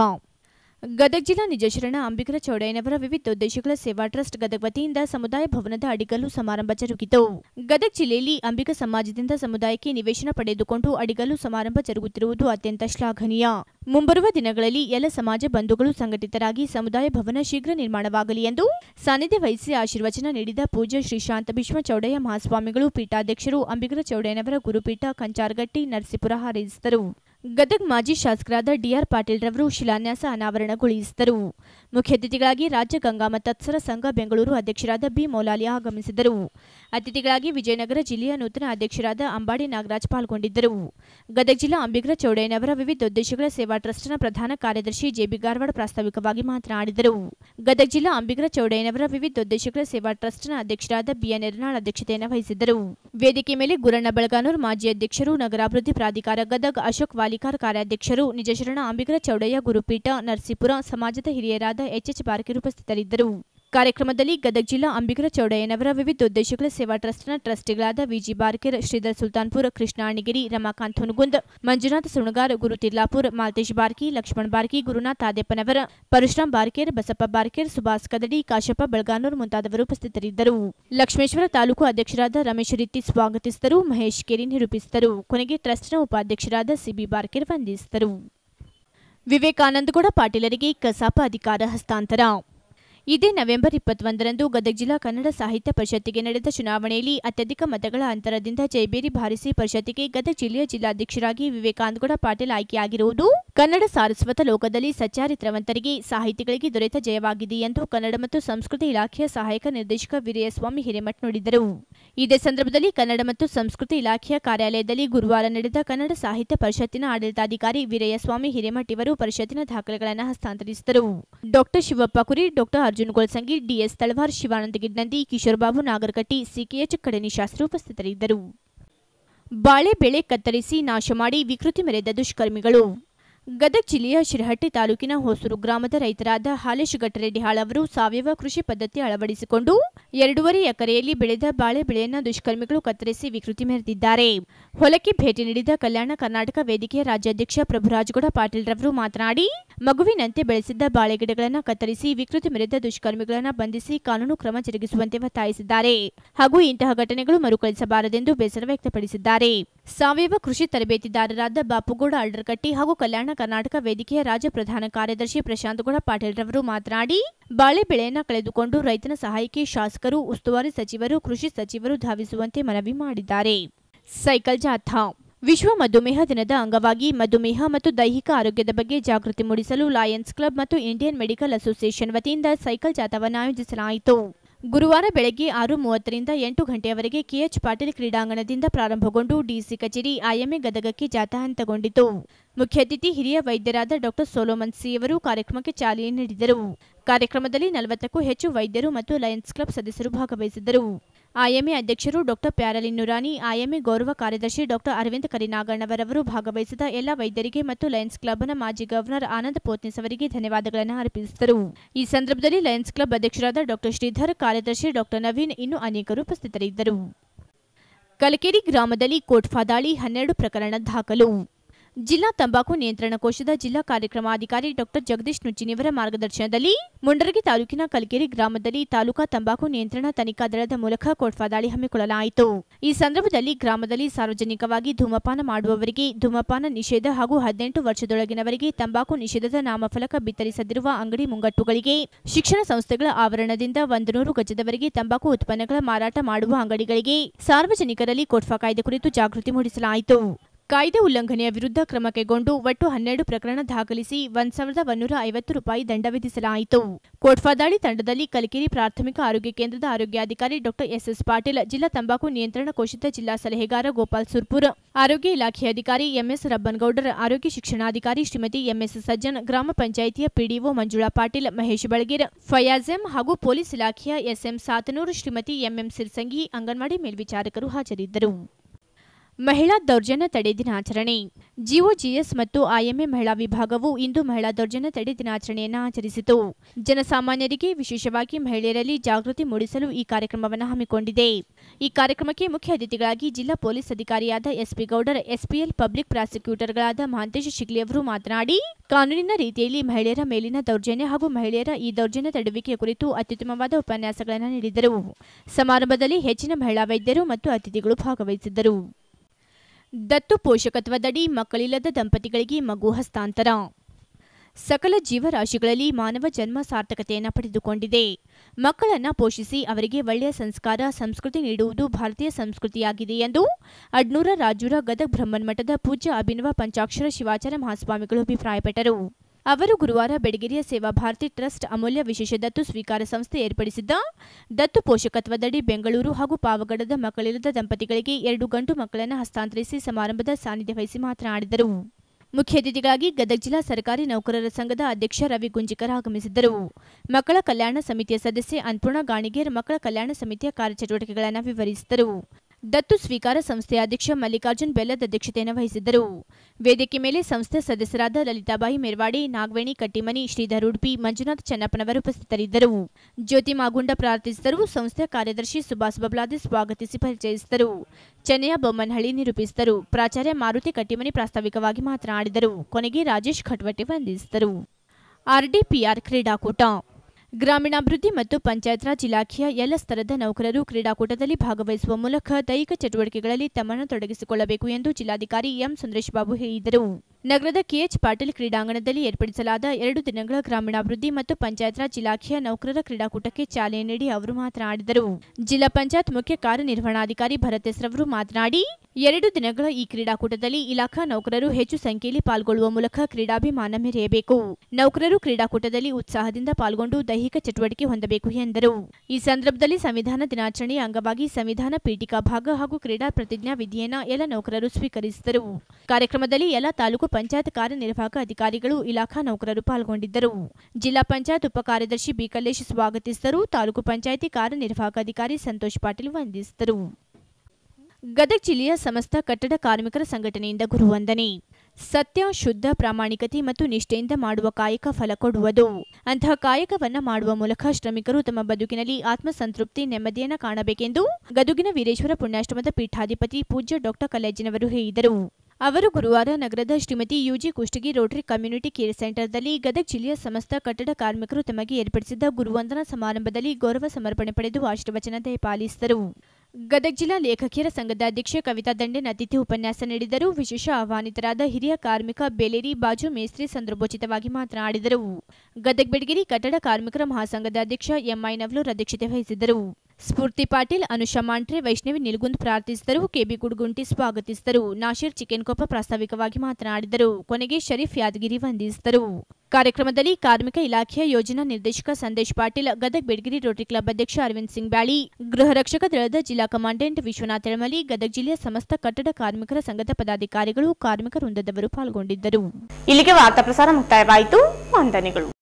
ಗದಗ ಜಿಲ್ಲಾ ನಿಜಶರಣ ಅಂಬಿಗರ ಚೌಡಯ್ಯನವರ ವಿವಿಧ ಉದ್ದೇಶಗಳ ಸೇವಾ ಟ್ರಸ್ಟ್ ಗದಗ ವತಿಯಿಂದ ಸಮುದಾಯ ಭವನದ ಅಡಿಗಲ್ಲು ಸಮಾರಂಭ ಜರುಗಿತು ಗದಗ ಜಿಲ್ಲೆಯಲ್ಲಿ ಅಂಬಿಗ ಸಮಾಜದಿಂದ ಸಮುದಾಯಕ್ಕೆ ನಿವೇಶನ ಪಡೆದುಕೊಂಡು ಅಡಿಗಲ್ಲು ಸಮಾರಂಭ ಜರುಗುತ್ತಿರುವುದು ಅತ್ಯಂತ ಶ್ಲಾಘನೀಯ ಮುಂಬರುವ ದಿನಗಳಲ್ಲಿ ಎಲ್ಲ ಸಮಾಜ ಬಂಧುಗಳು ಸಂಘಟಿತರಾಗಿ ಸಮುದಾಯ ಭವನ ಶೀಘ್ರ ನಿರ್ಮಾಣವಾಗಲಿ ಎಂದು ಸಾನ್ನಿಧ್ಯ ವಹಿಸಿ ಆಶೀರ್ವಚನ ನೀಡಿದ ಪೂಜ್ಯ ಶ್ರೀ ಶಾಂತ ಭೀಷ್ಮ ಚೌಡಯ್ಯ ಮಹಾಸ್ವಾಮಿಗಳು ಪೀಠಾಧ್ಯಕ್ಷರು ಅಂಬಿಗರ ಚೌಡಯ್ಯನವರ ಗುರುಪೀಠ ಕಂಚಾರ್ಗಟ್ಟಿ ನರಸೀಪುರ ಹಾರೈಸಿದರು ಗದಗ್ ಮಾಜಿ ಶಾಸಕರಾದ ಡಿಆರ್ ಪಾಟೀಲ್ ರವರು ಶಿಲಾನ್ಯಾಸ ಅನಾವರಣಗೊಳಿಸಿದರು ಮುಖ್ಯ ಅತಿಥಿಗಳಾಗಿ ರಾಜ್ಯ ಗಂಗಾ ಮತತ್ಸರ ಸಂಘ ಬೆಂಗಳೂರು ಅಧ್ಯಕ್ಷರಾದ ಬಿ ಮೌಲಾಲಿಯಾ ಆಗಮಿಸಿದರು ಅತಿಥಿಗಳಾಗಿ ವಿಜಯನಗರ ಜಿಲ್ಲೆಯ ನೂತನ ಅಧ್ಯಕ್ಷರಾದ ಅಂಬಾಡಿ ನಾಗರಾಜ್ ಪಾಲ್ಗೊಂಡಿದ್ದರು ಗದಗ ಜಿಲ್ಲಾ ಅಂಬಿಗರ ಚೌಡಯ್ಯನವರ ವಿವಿಧ ಉದ್ದೇಶಗಳ ಸೇವಾ ಟ್ರಸ್ಟ್ನ ಪ್ರಧಾನ ಕಾರ್ಯದರ್ಶಿ ಜೆಬಿ ಗಾರ್ವಾಡ್ ಪ್ರಾಸ್ತಾವಿಕವಾಗಿ ಮಾತನಾಡಿದರು ಗದಗ ಜಿಲ್ಲಾ ಅಂಬಿಗರ ಚೌಡಯ್ಯನವರ ವಿವಿಧ ಉದ್ದೇಶಗಳ ಸೇವಾ ಟ್ರಸ್ಟ್ನ ಅಧ್ಯಕ್ಷರಾದ ಬಿಎನ್ ಎರ್ನಾಳ್ ಅಧ್ಯಕ್ಷತೆಯನ್ನು ವಹಿಸಿದ್ದರು ವೇದಿಕೆ ಮೇಲೆ ಗುರಣ್ಣ ಬೆಳಗಾನೂರ್ ಮಾಜಿ ಅಧ್ಯಕ್ಷರು ನಗರಾಭಿವೃದ್ಧಿ ಪ್ರಾಧಿಕಾರ ಗದಗ್ ಅಶೋಕ್ ವಾಲಿಕಾರ್ ಕಾರ್ಯಾಧ್ಯಕ್ಷರು ನಿಜಶರಣ ಅಂಬಿಗರ ಚೌಡಯ್ಯ ಗುರುಪೀಠ ನರಸೀಪುರ ಸಮಾಜದ ಹಿರಿಯರಾದ ಎಚ್ಎಚ್ ಬಾರ್ಕಿರ್ ಉಪಸ್ಥಿತರಿದ್ದರು ಕಾರ್ಯಕ್ರಮದಲ್ಲಿ ಗದಗ ಜಿಲ್ಲಾ ಅಂಬಿಗರ ಚೌಡಯ್ಯನವರ ವಿವಿಧ ಉದ್ದೇಶಗಳ ಸೇವಾ ಟ್ರಸ್ಟ್ನ ಟ್ರಸ್ಟಿಗಳಾದ ವಿಜಿ ಬಾರ್ಕೆರ್ ಶ್ರೀಧರ್ ಸುಲ್ತಾನ್ಪುರ್ ಕೃಷ್ಣ ಅಣಿಗಿರಿ ರಮಾಕಾಂತ್ ಹುನಗುಂದ್ ಮಂಜುನಾಥ್ ಸುಣಗಾರ್ ಗುರು ತಿರ್ಲಾಪುರ್ ಮಾಲ್ತೇಶ್ ಬಾರ್ಕಿ ಲಕ್ಷ್ಮಣ್ ಬಾರ್ಕಿ ಗುರುನಾಥ್ ಆದ್ಯಪ್ಪನವರ ಪರಶುರಾಮ್ ಬಾರ್ಕೇರ್ ಬಸಪ್ಪ ಬಾರ್ಕೇರ್ ಸುಭಾಸ್ ಕದಡಿ ಕಾಶಪ್ಪ ಬೆಳಗಾನೂರ್ ಮುಂತಾದವರು ಉಪಸ್ಥಿತರಿದ್ದರು ಲಕ್ಷ್ಮೇಶ್ವರ ತಾಲೂಕು ಅಧ್ಯಕ್ಷರಾದ ರಮೇಶ್ ರೀತಿ ಸ್ವಾಗತಿಸಿದರು ಮಹೇಶ್ ಕೆರಿ ನಿರೂಪಿಸಿದರು ಕೊನೆಗೆ ಟ್ರಸ್ಟ್ನ ಉಪಾಧ್ಯಕ್ಷರಾದ ಸಿಬಿ ಬಾರ್ಕೇರ್ ವಂದಿಸಿದರು ವಿವೇಕಾನಂದಗೌಡ ಪಾಟೀಲರಿಗೆ ಕಸಾಪ ಅಧಿಕಾರ ಹಸ್ತಾಂತರ ಇದೇ ನವೆಂಬರ್ ಇಪ್ಪತ್ತೊಂದರಂದು ಗದಗ ಜಿಲ್ಲಾ ಕನ್ನಡ ಸಾಹಿತ್ಯ ಪರಿಷತ್ತಿಗೆ ನಡೆದ ಚುನಾವಣೆಯಲ್ಲಿ ಅತ್ಯಧಿಕ ಮತಗಳ ಅಂತರದಿಂದ ಜೈಬೇರಿ ಭಾರಿಸಿ ಪರಿಷತ್ತಿಗೆ ಗದಗ ಜಿಲ್ಲೆಯ ಜಿಲ್ಲಾಧ್ಯಕ್ಷರಾಗಿ ವಿವೇಕಾನಂದಗೌಡ ಪಾಟೀಲ್ ಆಯ್ಕೆಯಾಗಿರುವುದು ಕನ್ನಡ ಸಾರಸ್ವತ ಲೋಕದಲ್ಲಿ ಸಚ್ಚಾರಿತ್ರವಂತರಿಗೆ ಸಾಹಿತಿಗಳಿಗೆ ದೊರೆತ ಜಯವಾಗಿದೆ ಎಂದು ಕನ್ನಡ ಮತ್ತು ಸಂಸ್ಕೃತಿ ಇಲಾಖೆಯ ಸಹಾಯಕ ನಿರ್ದೇಶಕ ವೀರಯ್ಯಸ್ವಾಮಿ ಹಿರೇಮಠ್ ನುಡಿದರು ಇದೇ ಸಂದರ್ಭದಲ್ಲಿ ಕನ್ನಡ ಮತ್ತು ಸಂಸ್ಕೃತಿ ಇಲಾಖೆಯ ಕಾರ್ಯಾಲಯದಲ್ಲಿ ಗುರುವಾರ ನಡೆದ ಕನ್ನಡ ಸಾಹಿತ್ಯ ಪರಿಷತ್ತಿನ ಆಡಳಿತಾಧಿಕಾರಿ ವೀರಯ್ಯಸ್ವಾಮಿ ಹಿರೇಮಠ್ ಇವರು ಪರಿಷತ್ತಿನ ದಾಖಲೆಗಳನ್ನು ಹಸ್ತಾಂತರಿಸಿದರು doctor Shivappa Kuri doctor Arjun Golsangi D S Talwar Shivananda Gidnandi Kishore Babu Nagarkatti C K H Kadani Shastri ಉಪಸ್ಥಿತರಿದ್ದರು ಬಾಳೆ ಬೆಳೆ ಕತ್ತರಿಸಿ ನಾಶ ಮಾಡಿ ವಿಕೃತಿ ಮೆರೆದ ದುಷ್ಕರ್ಮಿಗಳು ಗದಗ ಜಿಲ್ಲೆಯ ಶಿರಹಟ್ಟಿ ತಾಲೂಕಿನ ಹೊಸೂರು ಗ್ರಾಮದ ರೈತರಾದ ಹಾಲೇಶ್ ಗಟ್ಟರೆಡ್ಡಿಹಾಳ್ ಅವರು ಸಾವಯವ ಕೃಷಿ ಪದ್ಧತಿ ಅಳವಡಿಸಿಕೊಂಡು ಎರಡೂವರೆ ಎಕರೆಯಲ್ಲಿ ಬೆಳೆದ ಬಾಳೆ ಬೆಳೆಯನ್ನ ದುಷ್ಕರ್ಮಿಗಳು ಕತ್ತರಿಸಿ ವಿಕೃತಿ ಮೆರೆದಿದ್ದಾರೆ ಹೊಲಕ್ಕೆ ಭೇಟಿ ನೀಡಿದ ಕಲ್ಯಾಣ ಕರ್ನಾಟಕ ವೇದಿಕೆಯ ರಾಜ್ಯಾಧ್ಯಕ್ಷ ಪ್ರಭುರಾಜಗೌಡ ಪಾಟೀಲ್ ರವರು ಮಾತನಾಡಿ ಮಗುವಿನಂತೆ ಬೆಳೆಸಿದ್ದ ಬಾಳೆ ಗಿಡಗಳನ್ನು ಕತ್ತರಿಸಿ ವಿಕೃತಿ ಮೆರೆದ ದುಷ್ಕರ್ಮಿಗಳನ್ನು ಬಂಧಿಸಿ ಕಾನೂನು ಕ್ರಮ ಜರುಗಿಸುವಂತೆ ಒತ್ತಾಯಿಸಿದ್ದಾರೆ ಹಾಗೂ ಇಂತಹ ಘಟನೆಗಳು ಮರುಕಳಿಸಬಾರದೆಂದು ಬೇಸರ ವ್ಯಕ್ತಪಡಿಸಿದ್ದಾರೆ ಸಾವಯವ ಕೃಷಿ ತರಬೇತಿದಾರರಾದ ಬಾಪುಗೌಡ ಅಲ್ಡರ್ಕಟ್ಟಿ ಹಾಗೂ ಕಲ್ಯಾಣ ಕರ್ನಾಟಕ ವೇದಿಕೆಯ ರಾಜ್ಯ ಪ್ರಧಾನ ಕಾರ್ಯದರ್ಶಿ ಪ್ರಶಾಂತಗೌಡ ಪಾಟೀಲ್ ರವರು ಮಾತನಾಡಿ ಬಾಳೆ ಬೆಳೆಯನ್ನ ಕಳೆದುಕೊಂಡು ರೈತನ ಸಹಾಯಕ್ಕೆ ಶಾಸಕರು ಉಸ್ತುವಾರಿ ಸಚಿವರು ಕೃಷಿ ಸಚಿವರು ಧಾವಿಸುವಂತೆ ಮನವಿ ಮಾಡಿದ್ದಾರೆ ಸೈಕಲ್ ಜಾಥಾ ವಿಶ್ವ ಮಧುಮೇಹ ದಿನದ ಅಂಗವಾಗಿ ಮಧುಮೇಹ ಮತ್ತು ದೈಹಿಕ ಆರೋಗ್ಯದ ಬಗ್ಗೆ ಜಾಗೃತಿ ಮೂಡಿಸಲು ಲಯನ್ಸ್ ಕ್ಲಬ್ ಮತ್ತು ಇಂಡಿಯನ್ ಮೆಡಿಕಲ್ ಅಸೋಸಿಯೇಷನ್ ವತಿಯಿಂದ ಸೈಕಲ್ ಜಾಥಾವನ್ನು ಆಯೋಜಿಸಲಾಯಿತು ಗುರುವಾರ ಬೆಳಗ್ಗೆ ಆರು ಮೂವತ್ತರಿಂದ ಎಂಟು ಗಂಟೆಯವರೆಗೆ ಕೆಎಚ್ ಪಾಟೀಲ್ ಕ್ರೀಡಾಂಗಣದಿಂದ ಪ್ರಾರಂಭಗೊಂಡು ಡಿಸಿ ಕಚೇರಿ ಐಎಂಎ ಗದಗಕ್ಕೆ ಜಾಥಾ ಹಂತಗೊಂಡಿತು ಮುಖ್ಯ ಅತಿಥಿ ಹಿರಿಯ ವೈದ್ಯರಾದ ಡಾಕ್ಟರ್ ಸೋಲೋಮನ್ ಸಿ ಅವರು ಕಾರ್ಯಕ್ರಮಕ್ಕೆ ಚಾಲನೆ ನೀಡಿದರು ಕಾರ್ಯಕ್ರಮದಲ್ಲಿ ನಲವತ್ತಕ್ಕೂ ಹೆಚ್ಚು ವೈದ್ಯರು ಮತ್ತು ಲಯನ್ಸ್ ಕ್ಲಬ್ ಸದಸ್ಯರು ಭಾಗವಹಿಸಿದ್ದರು ಐಎಂಎ ಅಧ್ಯಕ್ಷರು ಡಾಕ್ಟರ್ ಪ್ಯಾರಲಿನ್ ನುರಾನಿ ಐಎಂಎ ಗೌರವ ಕಾರ್ಯದರ್ಶಿ ಡಾಕ್ಟರ್ ಅರವಿಂದ್ ಕರಿನಾಗಣ್ಣವರವರು ಭಾಗವಹಿಸಿದ ಎಲ್ಲ ವೈದ್ಯರಿಗೆ ಮತ್ತು ಲಯನ್ಸ್ ಕ್ಲಬ್ನ ಮಾಜಿ ಗವರ್ನರ್ ಆನಂದ್ ಪೋತ್ನಿಸ್ ಅವರಿಗೆ ಧನ್ಯವಾದಗಳನ್ನು ಅರ್ಪಿಸಿದರು ಈ ಸಂದರ್ಭದಲ್ಲಿ ಲಯನ್ಸ್ ಕ್ಲಬ್ ಅಧ್ಯಕ್ಷರಾದ ಡಾಕ್ಟರ್ ಶ್ರೀಧರ್ ಕಾರ್ಯದರ್ಶಿ ಡಾಕ್ಟರ್ ನವೀನ್ ಇನ್ನು ಅನೇಕರು ಉಪಸ್ಥಿತರಿದ್ದರು ಕಲಕೇರಿ ಗ್ರಾಮದಲ್ಲಿ ಕೋಟ್ಫಾ ದಾಳಿ ಹನ್ನೆರಡು ಪ್ರಕರಣ ದಾಖಲು ಜಿಲ್ಲಾ ತಂಬಾಕು ನಿಯಂತ್ರಣ ಕೋಶದ ಜಿಲ್ಲಾ ಕಾರ್ಯಕ್ರಮಾಧಿಕಾರಿ ಡಾಕ್ಟರ್ ಜಗದೀಶ್ ನುಚ್ಚಿನಿಯವರ ಮಾರ್ಗದರ್ಶನದಲ್ಲಿ ಮುಂಡರಗಿ ತಾಲೂಕಿನ ಕಲ್ಕೇರಿ ಗ್ರಾಮದಲ್ಲಿ ತಾಲೂಕಾ ತಂಬಾಕು ನಿಯಂತ್ರಣ ತನಿಖಾ ದಳದ ಮೂಲಕ ಕೋಟ್ಫಾ ದಾಳಿ ಹಮ್ಮಿಕೊಳ್ಳಲಾಯಿತು ಈ ಸಂದರ್ಭದಲ್ಲಿ ಗ್ರಾಮದಲ್ಲಿ ಸಾರ್ವಜನಿಕವಾಗಿ ಧೂಮಪಾನ ಮಾಡುವವರಿಗೆ ಧೂಮಪಾನ ನಿಷೇಧ ಹಾಗೂ ಹದಿನೆಂಟು ವರ್ಷದೊಳಗಿನವರಿಗೆ ತಂಬಾಕು ನಿಷೇಧದ ನಾಮಫಲಕ ಬಿತ್ತರಿಸದಿರುವ ಅಂಗಡಿ ಮುಂಗಟ್ಟುಗಳಿಗೆ ಶಿಕ್ಷಣ ಸಂಸ್ಥೆಗಳ ಆವರಣದಿಂದ ಒಂದು ನೂರು ಗಜದವರೆಗೆ ತಂಬಾಕು ಉತ್ಪನ್ನಗಳ ಮಾರಾಟ ಮಾಡುವ ಅಂಗಡಿಗಳಿಗೆ ಸಾರ್ವಜನಿಕರಲ್ಲಿ ಕೋಟ್ಫಾ ಕಾಯ್ದೆ ಕುರಿತು ಜಾಗೃತಿ ಮೂಡಿಸಲಾಯಿತು ಕಾಯ್ದೆ ಉಲ್ಲಂಘನೆಯ ವಿರುದ್ಧ ಕ್ರಮ ಕೈಗೊಂಡು ಒಟ್ಟು ಹನ್ನೆರಡು ಪ್ರಕರಣ ದಾಖಲಿಸಿ ಒಂದ್ ಸಾವಿರದ ಒಂದೂರ ಐವತ್ತು ರೂಪಾಯಿ ದಂಡ ವಿಧಿಸಲಾಯಿತು ಕೋಟ್ಫಾದಾಳಿ ತಂಡದಲ್ಲಿ ಕಲಿಕೆರೆ ಪ್ರಾಥಮಿಕ ಆರೋಗ್ಯ ಕೇಂದ್ರದ ಆರೋಗ್ಯಾಧಿಕಾರಿ ಡಾಕ್ಟರ್ ಎಸ್ಎಸ್ ಪಾಟೀಲ್ ಜಿಲ್ಲಾ ತಂಬಾಕು ನಿಯಂತ್ರಣ ಕೋಶದ ಜಿಲ್ಲಾ ಸಲಹೆಗಾರ ಗೋಪಾಲ್ ಸುರ್ಪುರ್ ಆರೋಗ್ಯ ಇಲಾಖೆ ಅಧಿಕಾರಿ ಎಂಎಸ್ ರಬ್ಬನ್ಗೌಡರ್ ಆರೋಗ್ಯ ಶಿಕ್ಷಣಾಧಿಕಾರಿ ಶ್ರೀಮತಿ ಎಂಎಸ್ ಸಜ್ಜನ್ ಗ್ರಾಮ ಪಂಚಾಯಿತಿಯ ಪಿಡಿಒ ಮಂಜುಳಾ ಪಾಟೀಲ್ ಮಹೇಶ್ ಬಳಗೇರ್ ಫಯಾಜೆಂ ಹಾಗೂ ಪೊಲೀಸ್ ಇಲಾಖೆಯ ಎಸ್ಎಂ ಸಾತನೂರು ಶ್ರೀಮತಿ ಎಂಎಂ ಸಿರ್ಸಂಗಿ ಅಂಗನವಾಡಿ ಮೇಲ್ವಿಚಾರಕರು ಹಾಜರಿದ್ದರು ಮಹಿಳಾ ದೌರ್ಜನ್ಯ ತಡೆ ದಿನಾಚರಣೆ ಜಿಒಜಿಎಸ್ ಮತ್ತು ಐಎಂಎ ಮಹಿಳಾ ವಿಭಾಗವು ಇಂದು ಮಹಿಳಾ ದೌರ್ಜನ್ಯ ತಡೆ ದಿನಾಚರಣೆಯನ್ನು ಆಚರಿಸಿತು ಜನಸಾಮಾನ್ಯರಿಗೆ ವಿಶೇಷವಾಗಿ ಮಹಿಳೆಯರಲ್ಲಿ ಜಾಗೃತಿ ಮೂಡಿಸಲು ಈ ಕಾರ್ಯಕ್ರಮವನ್ನು ಹಮ್ಮಿಕೊಂಡಿದೆ ಈ ಕಾರ್ಯಕ್ರಮಕ್ಕೆ ಮುಖ್ಯ ಅತಿಥಿಗಳಾಗಿ ಜಿಲ್ಲಾ ಪೊಲೀಸ್ ಅಧಿಕಾರಿಯಾದ ಎಸ್ಪಿ ಗೌಡರ್ ಎಸ್ಪಿಎಲ್ ಪಬ್ಲಿಕ್ ಪ್ರಾಸಿಕ್ಯೂಟರ್ಗಳಾದ ಮಹಾಂತೇಶ್ ಶಿಗ್ಲಿ ಅವರು ಮಾತನಾಡಿ ಕಾನೂನಿನ ರೀತಿಯಲ್ಲಿ ಮಹಿಳೆಯರ ಮೇಲಿನ ದೌರ್ಜನ್ಯ ಹಾಗೂ ಮಹಿಳೆಯರ ಈ ದೌರ್ಜನ್ಯ ತಡೆಯುವಿಕೆ ಕುರಿತು ಅತ್ಯುತ್ತಮವಾದ ಉಪನ್ಯಾಸಗಳನ್ನು ನೀಡಿದರು ಸಮಾರಂಭದಲ್ಲಿ ಹೆಚ್ಚಿನ ಮಹಿಳಾ ವೈದ್ಯರು ಮತ್ತು ಅತಿಥಿಗಳು ಭಾಗವಹಿಸಿದ್ದರು ದತ್ತು ಪೋಷಕತ್ವದಡಿ ಮಕ್ಕಳಿಲ್ಲದ ದಂಪತಿಗಳಿಗೆ ಮಗು ಹಸ್ತಾಂತರ ಸಕಲ ಜೀವರಾಶಿಗಳಲ್ಲಿ ಮಾನವ ಜನ್ಮ ಸಾರ್ಥಕತೆಯನ್ನು ಪಡೆದುಕೊಂಡಿದೆ ಮಕ್ಕಳನ್ನ ಪೋಷಿಸಿ ಅವರಿಗೆ ಒಳ್ಳೆಯ ಸಂಸ್ಕಾರ ಸಂಸ್ಕೃತಿ ನೀಡುವುದು ಭಾರತೀಯ ಸಂಸ್ಕೃತಿಯಾಗಿದೆ ಎಂದು ಅಡ್ನೂರ ರಾಜೂರ ಗದಗ ಬ್ರಹ್ಮನ್ಮಠದ ಪೂಜ್ಯ ಅಭಿನವ ಪಂಚಾಕ್ಷರ ಶಿವಾಚಾರ್ಯ ಮಹಾಸ್ವಾಮಿಗಳು ಅಭಿಪ್ರಾಯಪಟ್ಟರು ಅವರು ಗುರುವಾರ ಬೆಡಗಿರಿಯ ಸೇವಾ ಭಾರತಿ ಟ್ರಸ್ಟ್ ಅಮೂಲ್ಯ ವಿಶೇಷ ದತ್ತು ಸ್ವೀಕಾರ ಸಂಸ್ಥೆ ಏರ್ಪಡಿಸಿದ್ದ ದತ್ತು ಪೋಷಕತ್ವದಡಿ ಬೆಂಗಳೂರು ಹಾಗೂ ಪಾವಗಡದ ಮಕ್ಕಳಿಲ್ಲದ ದಂಪತಿಗಳಿಗೆ ಎರಡು ಗಂಡು ಮಕ್ಕಳನ್ನು ಹಸ್ತಾಂತರಿಸಿ ಸಮಾರಂಭದ ಸಾನ್ನಿಧ್ಯ ವಹಿಸಿ ಮಾತನಾಡಿದರು ಮುಖ್ಯ ಅತಿಥಿಗಳಾಗಿ ಗದಗ ಜಿಲ್ಲಾ ಸರ್ಕಾರಿ ನೌಕರರ ಸಂಘದ ಅಧ್ಯಕ್ಷ ರವಿ ಗುಂಜಿಕರ್ ಆಗಮಿಸಿದ್ದರು ಮಕ್ಕಳ ಕಲ್ಯಾಣ ಸಮಿತಿಯ ಸದಸ್ಯೆ ಅನ್ನಪೂರ್ಣ ಗಾಣಿಗೇರ್ ಮಕ್ಕಳ ಕಲ್ಯಾಣ ಸಮಿತಿಯ ಕಾರ್ಯಚಟುವಟಿಕೆಗಳನ್ನು ವಿವರಿಸಿದರು ದತ್ತು ಸ್ವೀಕಾರ ಸಂಸ್ಥೆಯ ಅಧ್ಯಕ್ಷ ಮಲ್ಲಿಕಾರ್ಜುನ್ ಬೆಲ್ಲದ್ ಅಧ್ಯಕ್ಷತೆಯನ್ನು ವಹಿಸಿದ್ದರು ವೇದಿಕೆ ಮೇಲೆ ಸಂಸ್ಥೆ ಸದಸ್ಯರಾದ ಲಲಿತಾಬಾಯಿ ಮೆರವಾಡಿ ನಾಗವೇಣಿ ಕಟ್ಟಿಮನಿ ಶ್ರೀಧರ್ ಉಡುಪಿ ಮಂಜುನಾಥ್ ಚನ್ನಪ್ಪನವರು ಉಪಸ್ಥಿತರಿದ್ದರು ಜ್ಯೋತಿ ಮಾಗುಂಡ ಪ್ರಾರ್ಥಿಸಿದರು ಸಂಸ್ಥೆಯ ಕಾರ್ಯದರ್ಶಿ ಸುಭಾಷ್ ಬಬ್ಲಾದಿ ಸ್ವಾಗತಿಸಿ ಪರಿಚಯಿಸಿದರು ಚೆನ್ನಯ್ಯ ಬೊಮ್ಮನಹಳ್ಳಿ ನಿರೂಪಿಸಿದರು ಪ್ರಾಚಾರ್ಯ ಮಾರುತಿ ಕಟ್ಟಿಮನಿ ಪ್ರಾಸ್ತಾವಿಕವಾಗಿ ಮಾತನಾಡಿದರು ಕೊನೆಗೆ ರಾಜೇಶ್ ಖಟ್ವಟೆ ವಂದಿಸಿದರು ಆರ್ಡಿಪಿಆರ್ ಕ್ರೀಡಾಕೂಟ ಗ್ರಾಮೀಣಾಭಿವೃದ್ಧಿ ಮತ್ತು ಪಂಚಾಯತ್ ರಾಜ್ ಇಲಾಖೆಯ ಎಲ್ಲ ಸ್ತರದ ನೌಕರರು ಕ್ರೀಡಾಕೂಟದಲ್ಲಿ ಭಾಗವಹಿಸುವ ಮೂಲಕ ದೈಹಿಕ ಚಟುವಟಿಕೆಗಳಲ್ಲಿ ತಮ್ಮನ್ನು ತೊಡಗಿಸಿಕೊಳ್ಳಬೇಕು ಎಂದು ಜಿಲ್ಲಾಧಿಕಾರಿ ಎಂ ಸುಂದರೇಶ್ ಬಾಬು ಹೇಳಿದರು ನಗರದ ಕೆಎಚ್ ಪಾಟೀಲ್ ಕ್ರೀಡಾಂಗಣದಲ್ಲಿ ಏರ್ಪಡಿಸಲಾದ ಎರಡು ದಿನಗಳ ಗ್ರಾಮೀಣಾಭಿವೃದ್ಧಿ ಮತ್ತು ಪಂಚಾಯತ್ ರಾಜ್ ಇಲಾಖೆಯ ನೌಕರರ ಕ್ರೀಡಾಕೂಟಕ್ಕೆ ಚಾಲನೆ ನೀಡಿ ಅವರು ಮಾತನಾಡಿದರು ಜಿಲ್ಲಾ ಪಂಚಾಯತ್ ಮುಖ್ಯ ಕಾರ್ಯನಿರ್ವಹಣಾಧಿಕಾರಿ ಭರತ್ ರವರು ಮಾತನಾಡಿ ಎರಡು ದಿನಗಳ ಈ ಕ್ರೀಡಾಕೂಟದಲ್ಲಿ ಇಲಾಖಾ ನೌಕರರು ಹೆಚ್ಚು ಸಂಖ್ಯೆಯಲ್ಲಿ ಪಾಲ್ಗೊಳ್ಳುವ ಮೂಲಕ ಕ್ರೀಡಾಭಿಮಾನ ಮೆರೆಯಬೇಕು ನೌಕರರು ಕ್ರೀಡಾಕೂಟದಲ್ಲಿ ಉತ್ಸಾಹದಿಂದ ಪಾಲ್ಗೊಂಡು ದೈಹಿಕ ಚಟುವಟಿಕೆ ಹೊಂದಬೇಕು ಎಂದರು ಈ ಸಂದರ್ಭದಲ್ಲಿ ಸಂವಿಧಾನ ದಿನಾಚರಣೆಯ ಅಂಗವಾಗಿ ಸಂವಿಧಾನ ಪೀಠಿಕಾ ಭಾಗ ಹಾಗೂ ಕ್ರೀಡಾ ಪ್ರತಿಜ್ಞಾ ವಿಧಿಯನ್ನ ಎಲ್ಲ ನೌಕರರು ಸ್ವೀಕರಿಸಿದರು ಕಾರ್ಯಕ್ರಮದಲ್ಲಿ ಎಲ್ಲ ತಾಲೂಕು ಪಂಚಾಯತ್ ಕಾರ್ಯನಿರ್ವಾಹಕ ಅಧಿಕಾರಿಗಳು ಇಲಾಖಾ ನೌಕರರು ಪಾಲ್ಗೊಂಡಿದ್ದರು ಜಿಲ್ಲಾ ಪಂಚಾಯತ್ ಉಪ ಕಾರ್ಯದರ್ಶಿ ಬಿ ಕಲ್ಲೇಶ್ ಸ್ವಾಗತಿಸಿದರು ತಾಲೂಕು ಪಂಚಾಯಿತಿ ಕಾರ್ಯನಿರ್ವಾಹಕ ಅಧಿಕಾರಿ ಸಂತೋಷ್ ಪಾಟೀಲ್ ವಂದಿಸಿದರು ಗದಗ ಜಿಲ್ಲೆಯ ಸಮಸ್ತ ಕಟ್ಟಡ ಕಾರ್ಮಿಕರ ಸಂಘಟನೆಯಿಂದ ಗುರುವಂದನೆ ಸತ್ಯ ಶುದ್ಧ ಪ್ರಾಮಾಣಿಕತೆ ಮತ್ತು ನಿಷ್ಠೆಯಿಂದ ಮಾಡುವ ಕಾಯಕ ಫಲ ಕೊಡುವುದು ಅಂತಹ ಕಾಯಕವನ್ನ ಮಾಡುವ ಮೂಲಕ ಶ್ರಮಿಕರು ತಮ್ಮ ಬದುಕಿನಲ್ಲಿ ಆತ್ಮಸಂತೃಪ್ತಿ ನೆಮ್ಮದಿಯನ್ನು ಕಾಣಬೇಕೆಂದು ಗದುಗಿನ ವೀರೇಶ್ವರ ಪುಣ್ಯಾಶ್ರಮದ ಪೀಠಾಧಿಪತಿ ಪೂಜ್ಯ ಡಾಕ್ಟರ್ ಕಲ್ಲೇಜಿನವರು ಹೇಳಿದರು ಅವರು ಗುರುವಾರ ನಗರದ Shrimati U G Kushtagi Rotary community care ಸೆಂಟರ್ದಲ್ಲಿ ಗದಗ ಜಿಲ್ಲೆಯ ಸಮಸ್ತ ಕಟ್ಟಡ ಕಾರ್ಮಿಕರು ತಮಗೆ ಏರ್ಪಡಿಸಿದ್ದ ಗುರುವಂದನಾ ಸಮಾರಂಭದಲ್ಲಿ ಗೌರವ ಸಮರ್ಪಣೆ ಪಡೆದು ಆಶೀರ್ವಚನ ದಯಪಾಲಿಸಿದರು ಗದಗ ಜಿಲ್ಲಾ ಲೇಖಕಿಯರ ಸಂಘದ ಅಧ್ಯಕ್ಷೆ ಕವಿತಾ ದಂಡೆನ್ ಅತಿಥಿ ಉಪನ್ಯಾಸ ನೀಡಿದರು ವಿಶೇಷ ಆಹ್ವಾನಿತರಾದ ಹಿರಿಯ ಕಾರ್ಮಿಕ ಬೇಲೇರಿ ಬಾಜು ಮೇಸ್ತ್ರಿ ಸಂದರ್ಭೋಚಿತವಾಗಿ ಮಾತನಾಡಿದರು ಗದಗ ಬೆಡಗಿರಿ ಕಟ್ಟಡ ಕಾರ್ಮಿಕರ ಮಹಾಸಂಘದ ಅಧ್ಯಕ್ಷ ಎಂಐ ನವಲೂರ್ ಅಧ್ಯಕ್ಷತೆ ವಹಿಸಿದ್ದರು ಸ್ಫೂರ್ತಿ ಪಾಟೀಲ್ ಅನುಷಾ ಮಾಂಟ್ರೆ ವೈಷ್ಣವಿ ನಿಲ್ಗುಂದ್ ಪ್ರಾರ್ಥಿಸಿದರು ಕೆಬಿ ಗುಡ್ಗುಂಟಿ ಸ್ವಾಗತಿಸಿದರು ನಾಶೀರ್ ಚಿಕೆನ್ಕೊಪ್ಪ ಪ್ರಾಸ್ತಾವಿಕವಾಗಿ ಮಾತನಾಡಿದರು ಕೊನೆಗೆ ಶರೀಫ್ ಯಾದಗಿರಿ ವಂದಿಸಿದರು ಕಾರ್ಯಕ್ರಮದಲ್ಲಿ ಕಾರ್ಮಿಕ ಇಲಾಖೆಯ ಯೋಜನಾ ನಿರ್ದೇಶಕ ಸಂದೇಶ್ ಪಾಟೀಲ್ ಗದಗ ಬೆಡಗಿರಿ ರೋಟರಿ ಕ್ಲಬ್ ಅಧ್ಯಕ್ಷ ಅರವಿಂದ್ ಸಿಂಗ್ ಬ್ಯಾಳಿ ಗೃಹ ರಕ್ಷಕ ದಳದ ಜಿಲ್ಲಾ ಕಮಾಂಡೆಂಟ್ ವಿಶ್ವನಾಥ್ ಎಳಮಲಿ ಗದಗ ಜಿಲ್ಲೆಯ ಸಮಸ್ತ ಕಟ್ಟಡ ಕಾರ್ಮಿಕರ ಸಂಘದ ಪದಾಧಿಕಾರಿಗಳು ಕಾರ್ಮಿಕ ವೃಂದದವರು ಪಾಲ್ಗೊಂಡಿದ್ದರು ಇಲ್ಲಿಗೆ ವಾರ್ತಾ ಪ್ರಸಾರ ಮುಕ್ತಾಯವಾಯಿತು ವಂದನೆಗಳು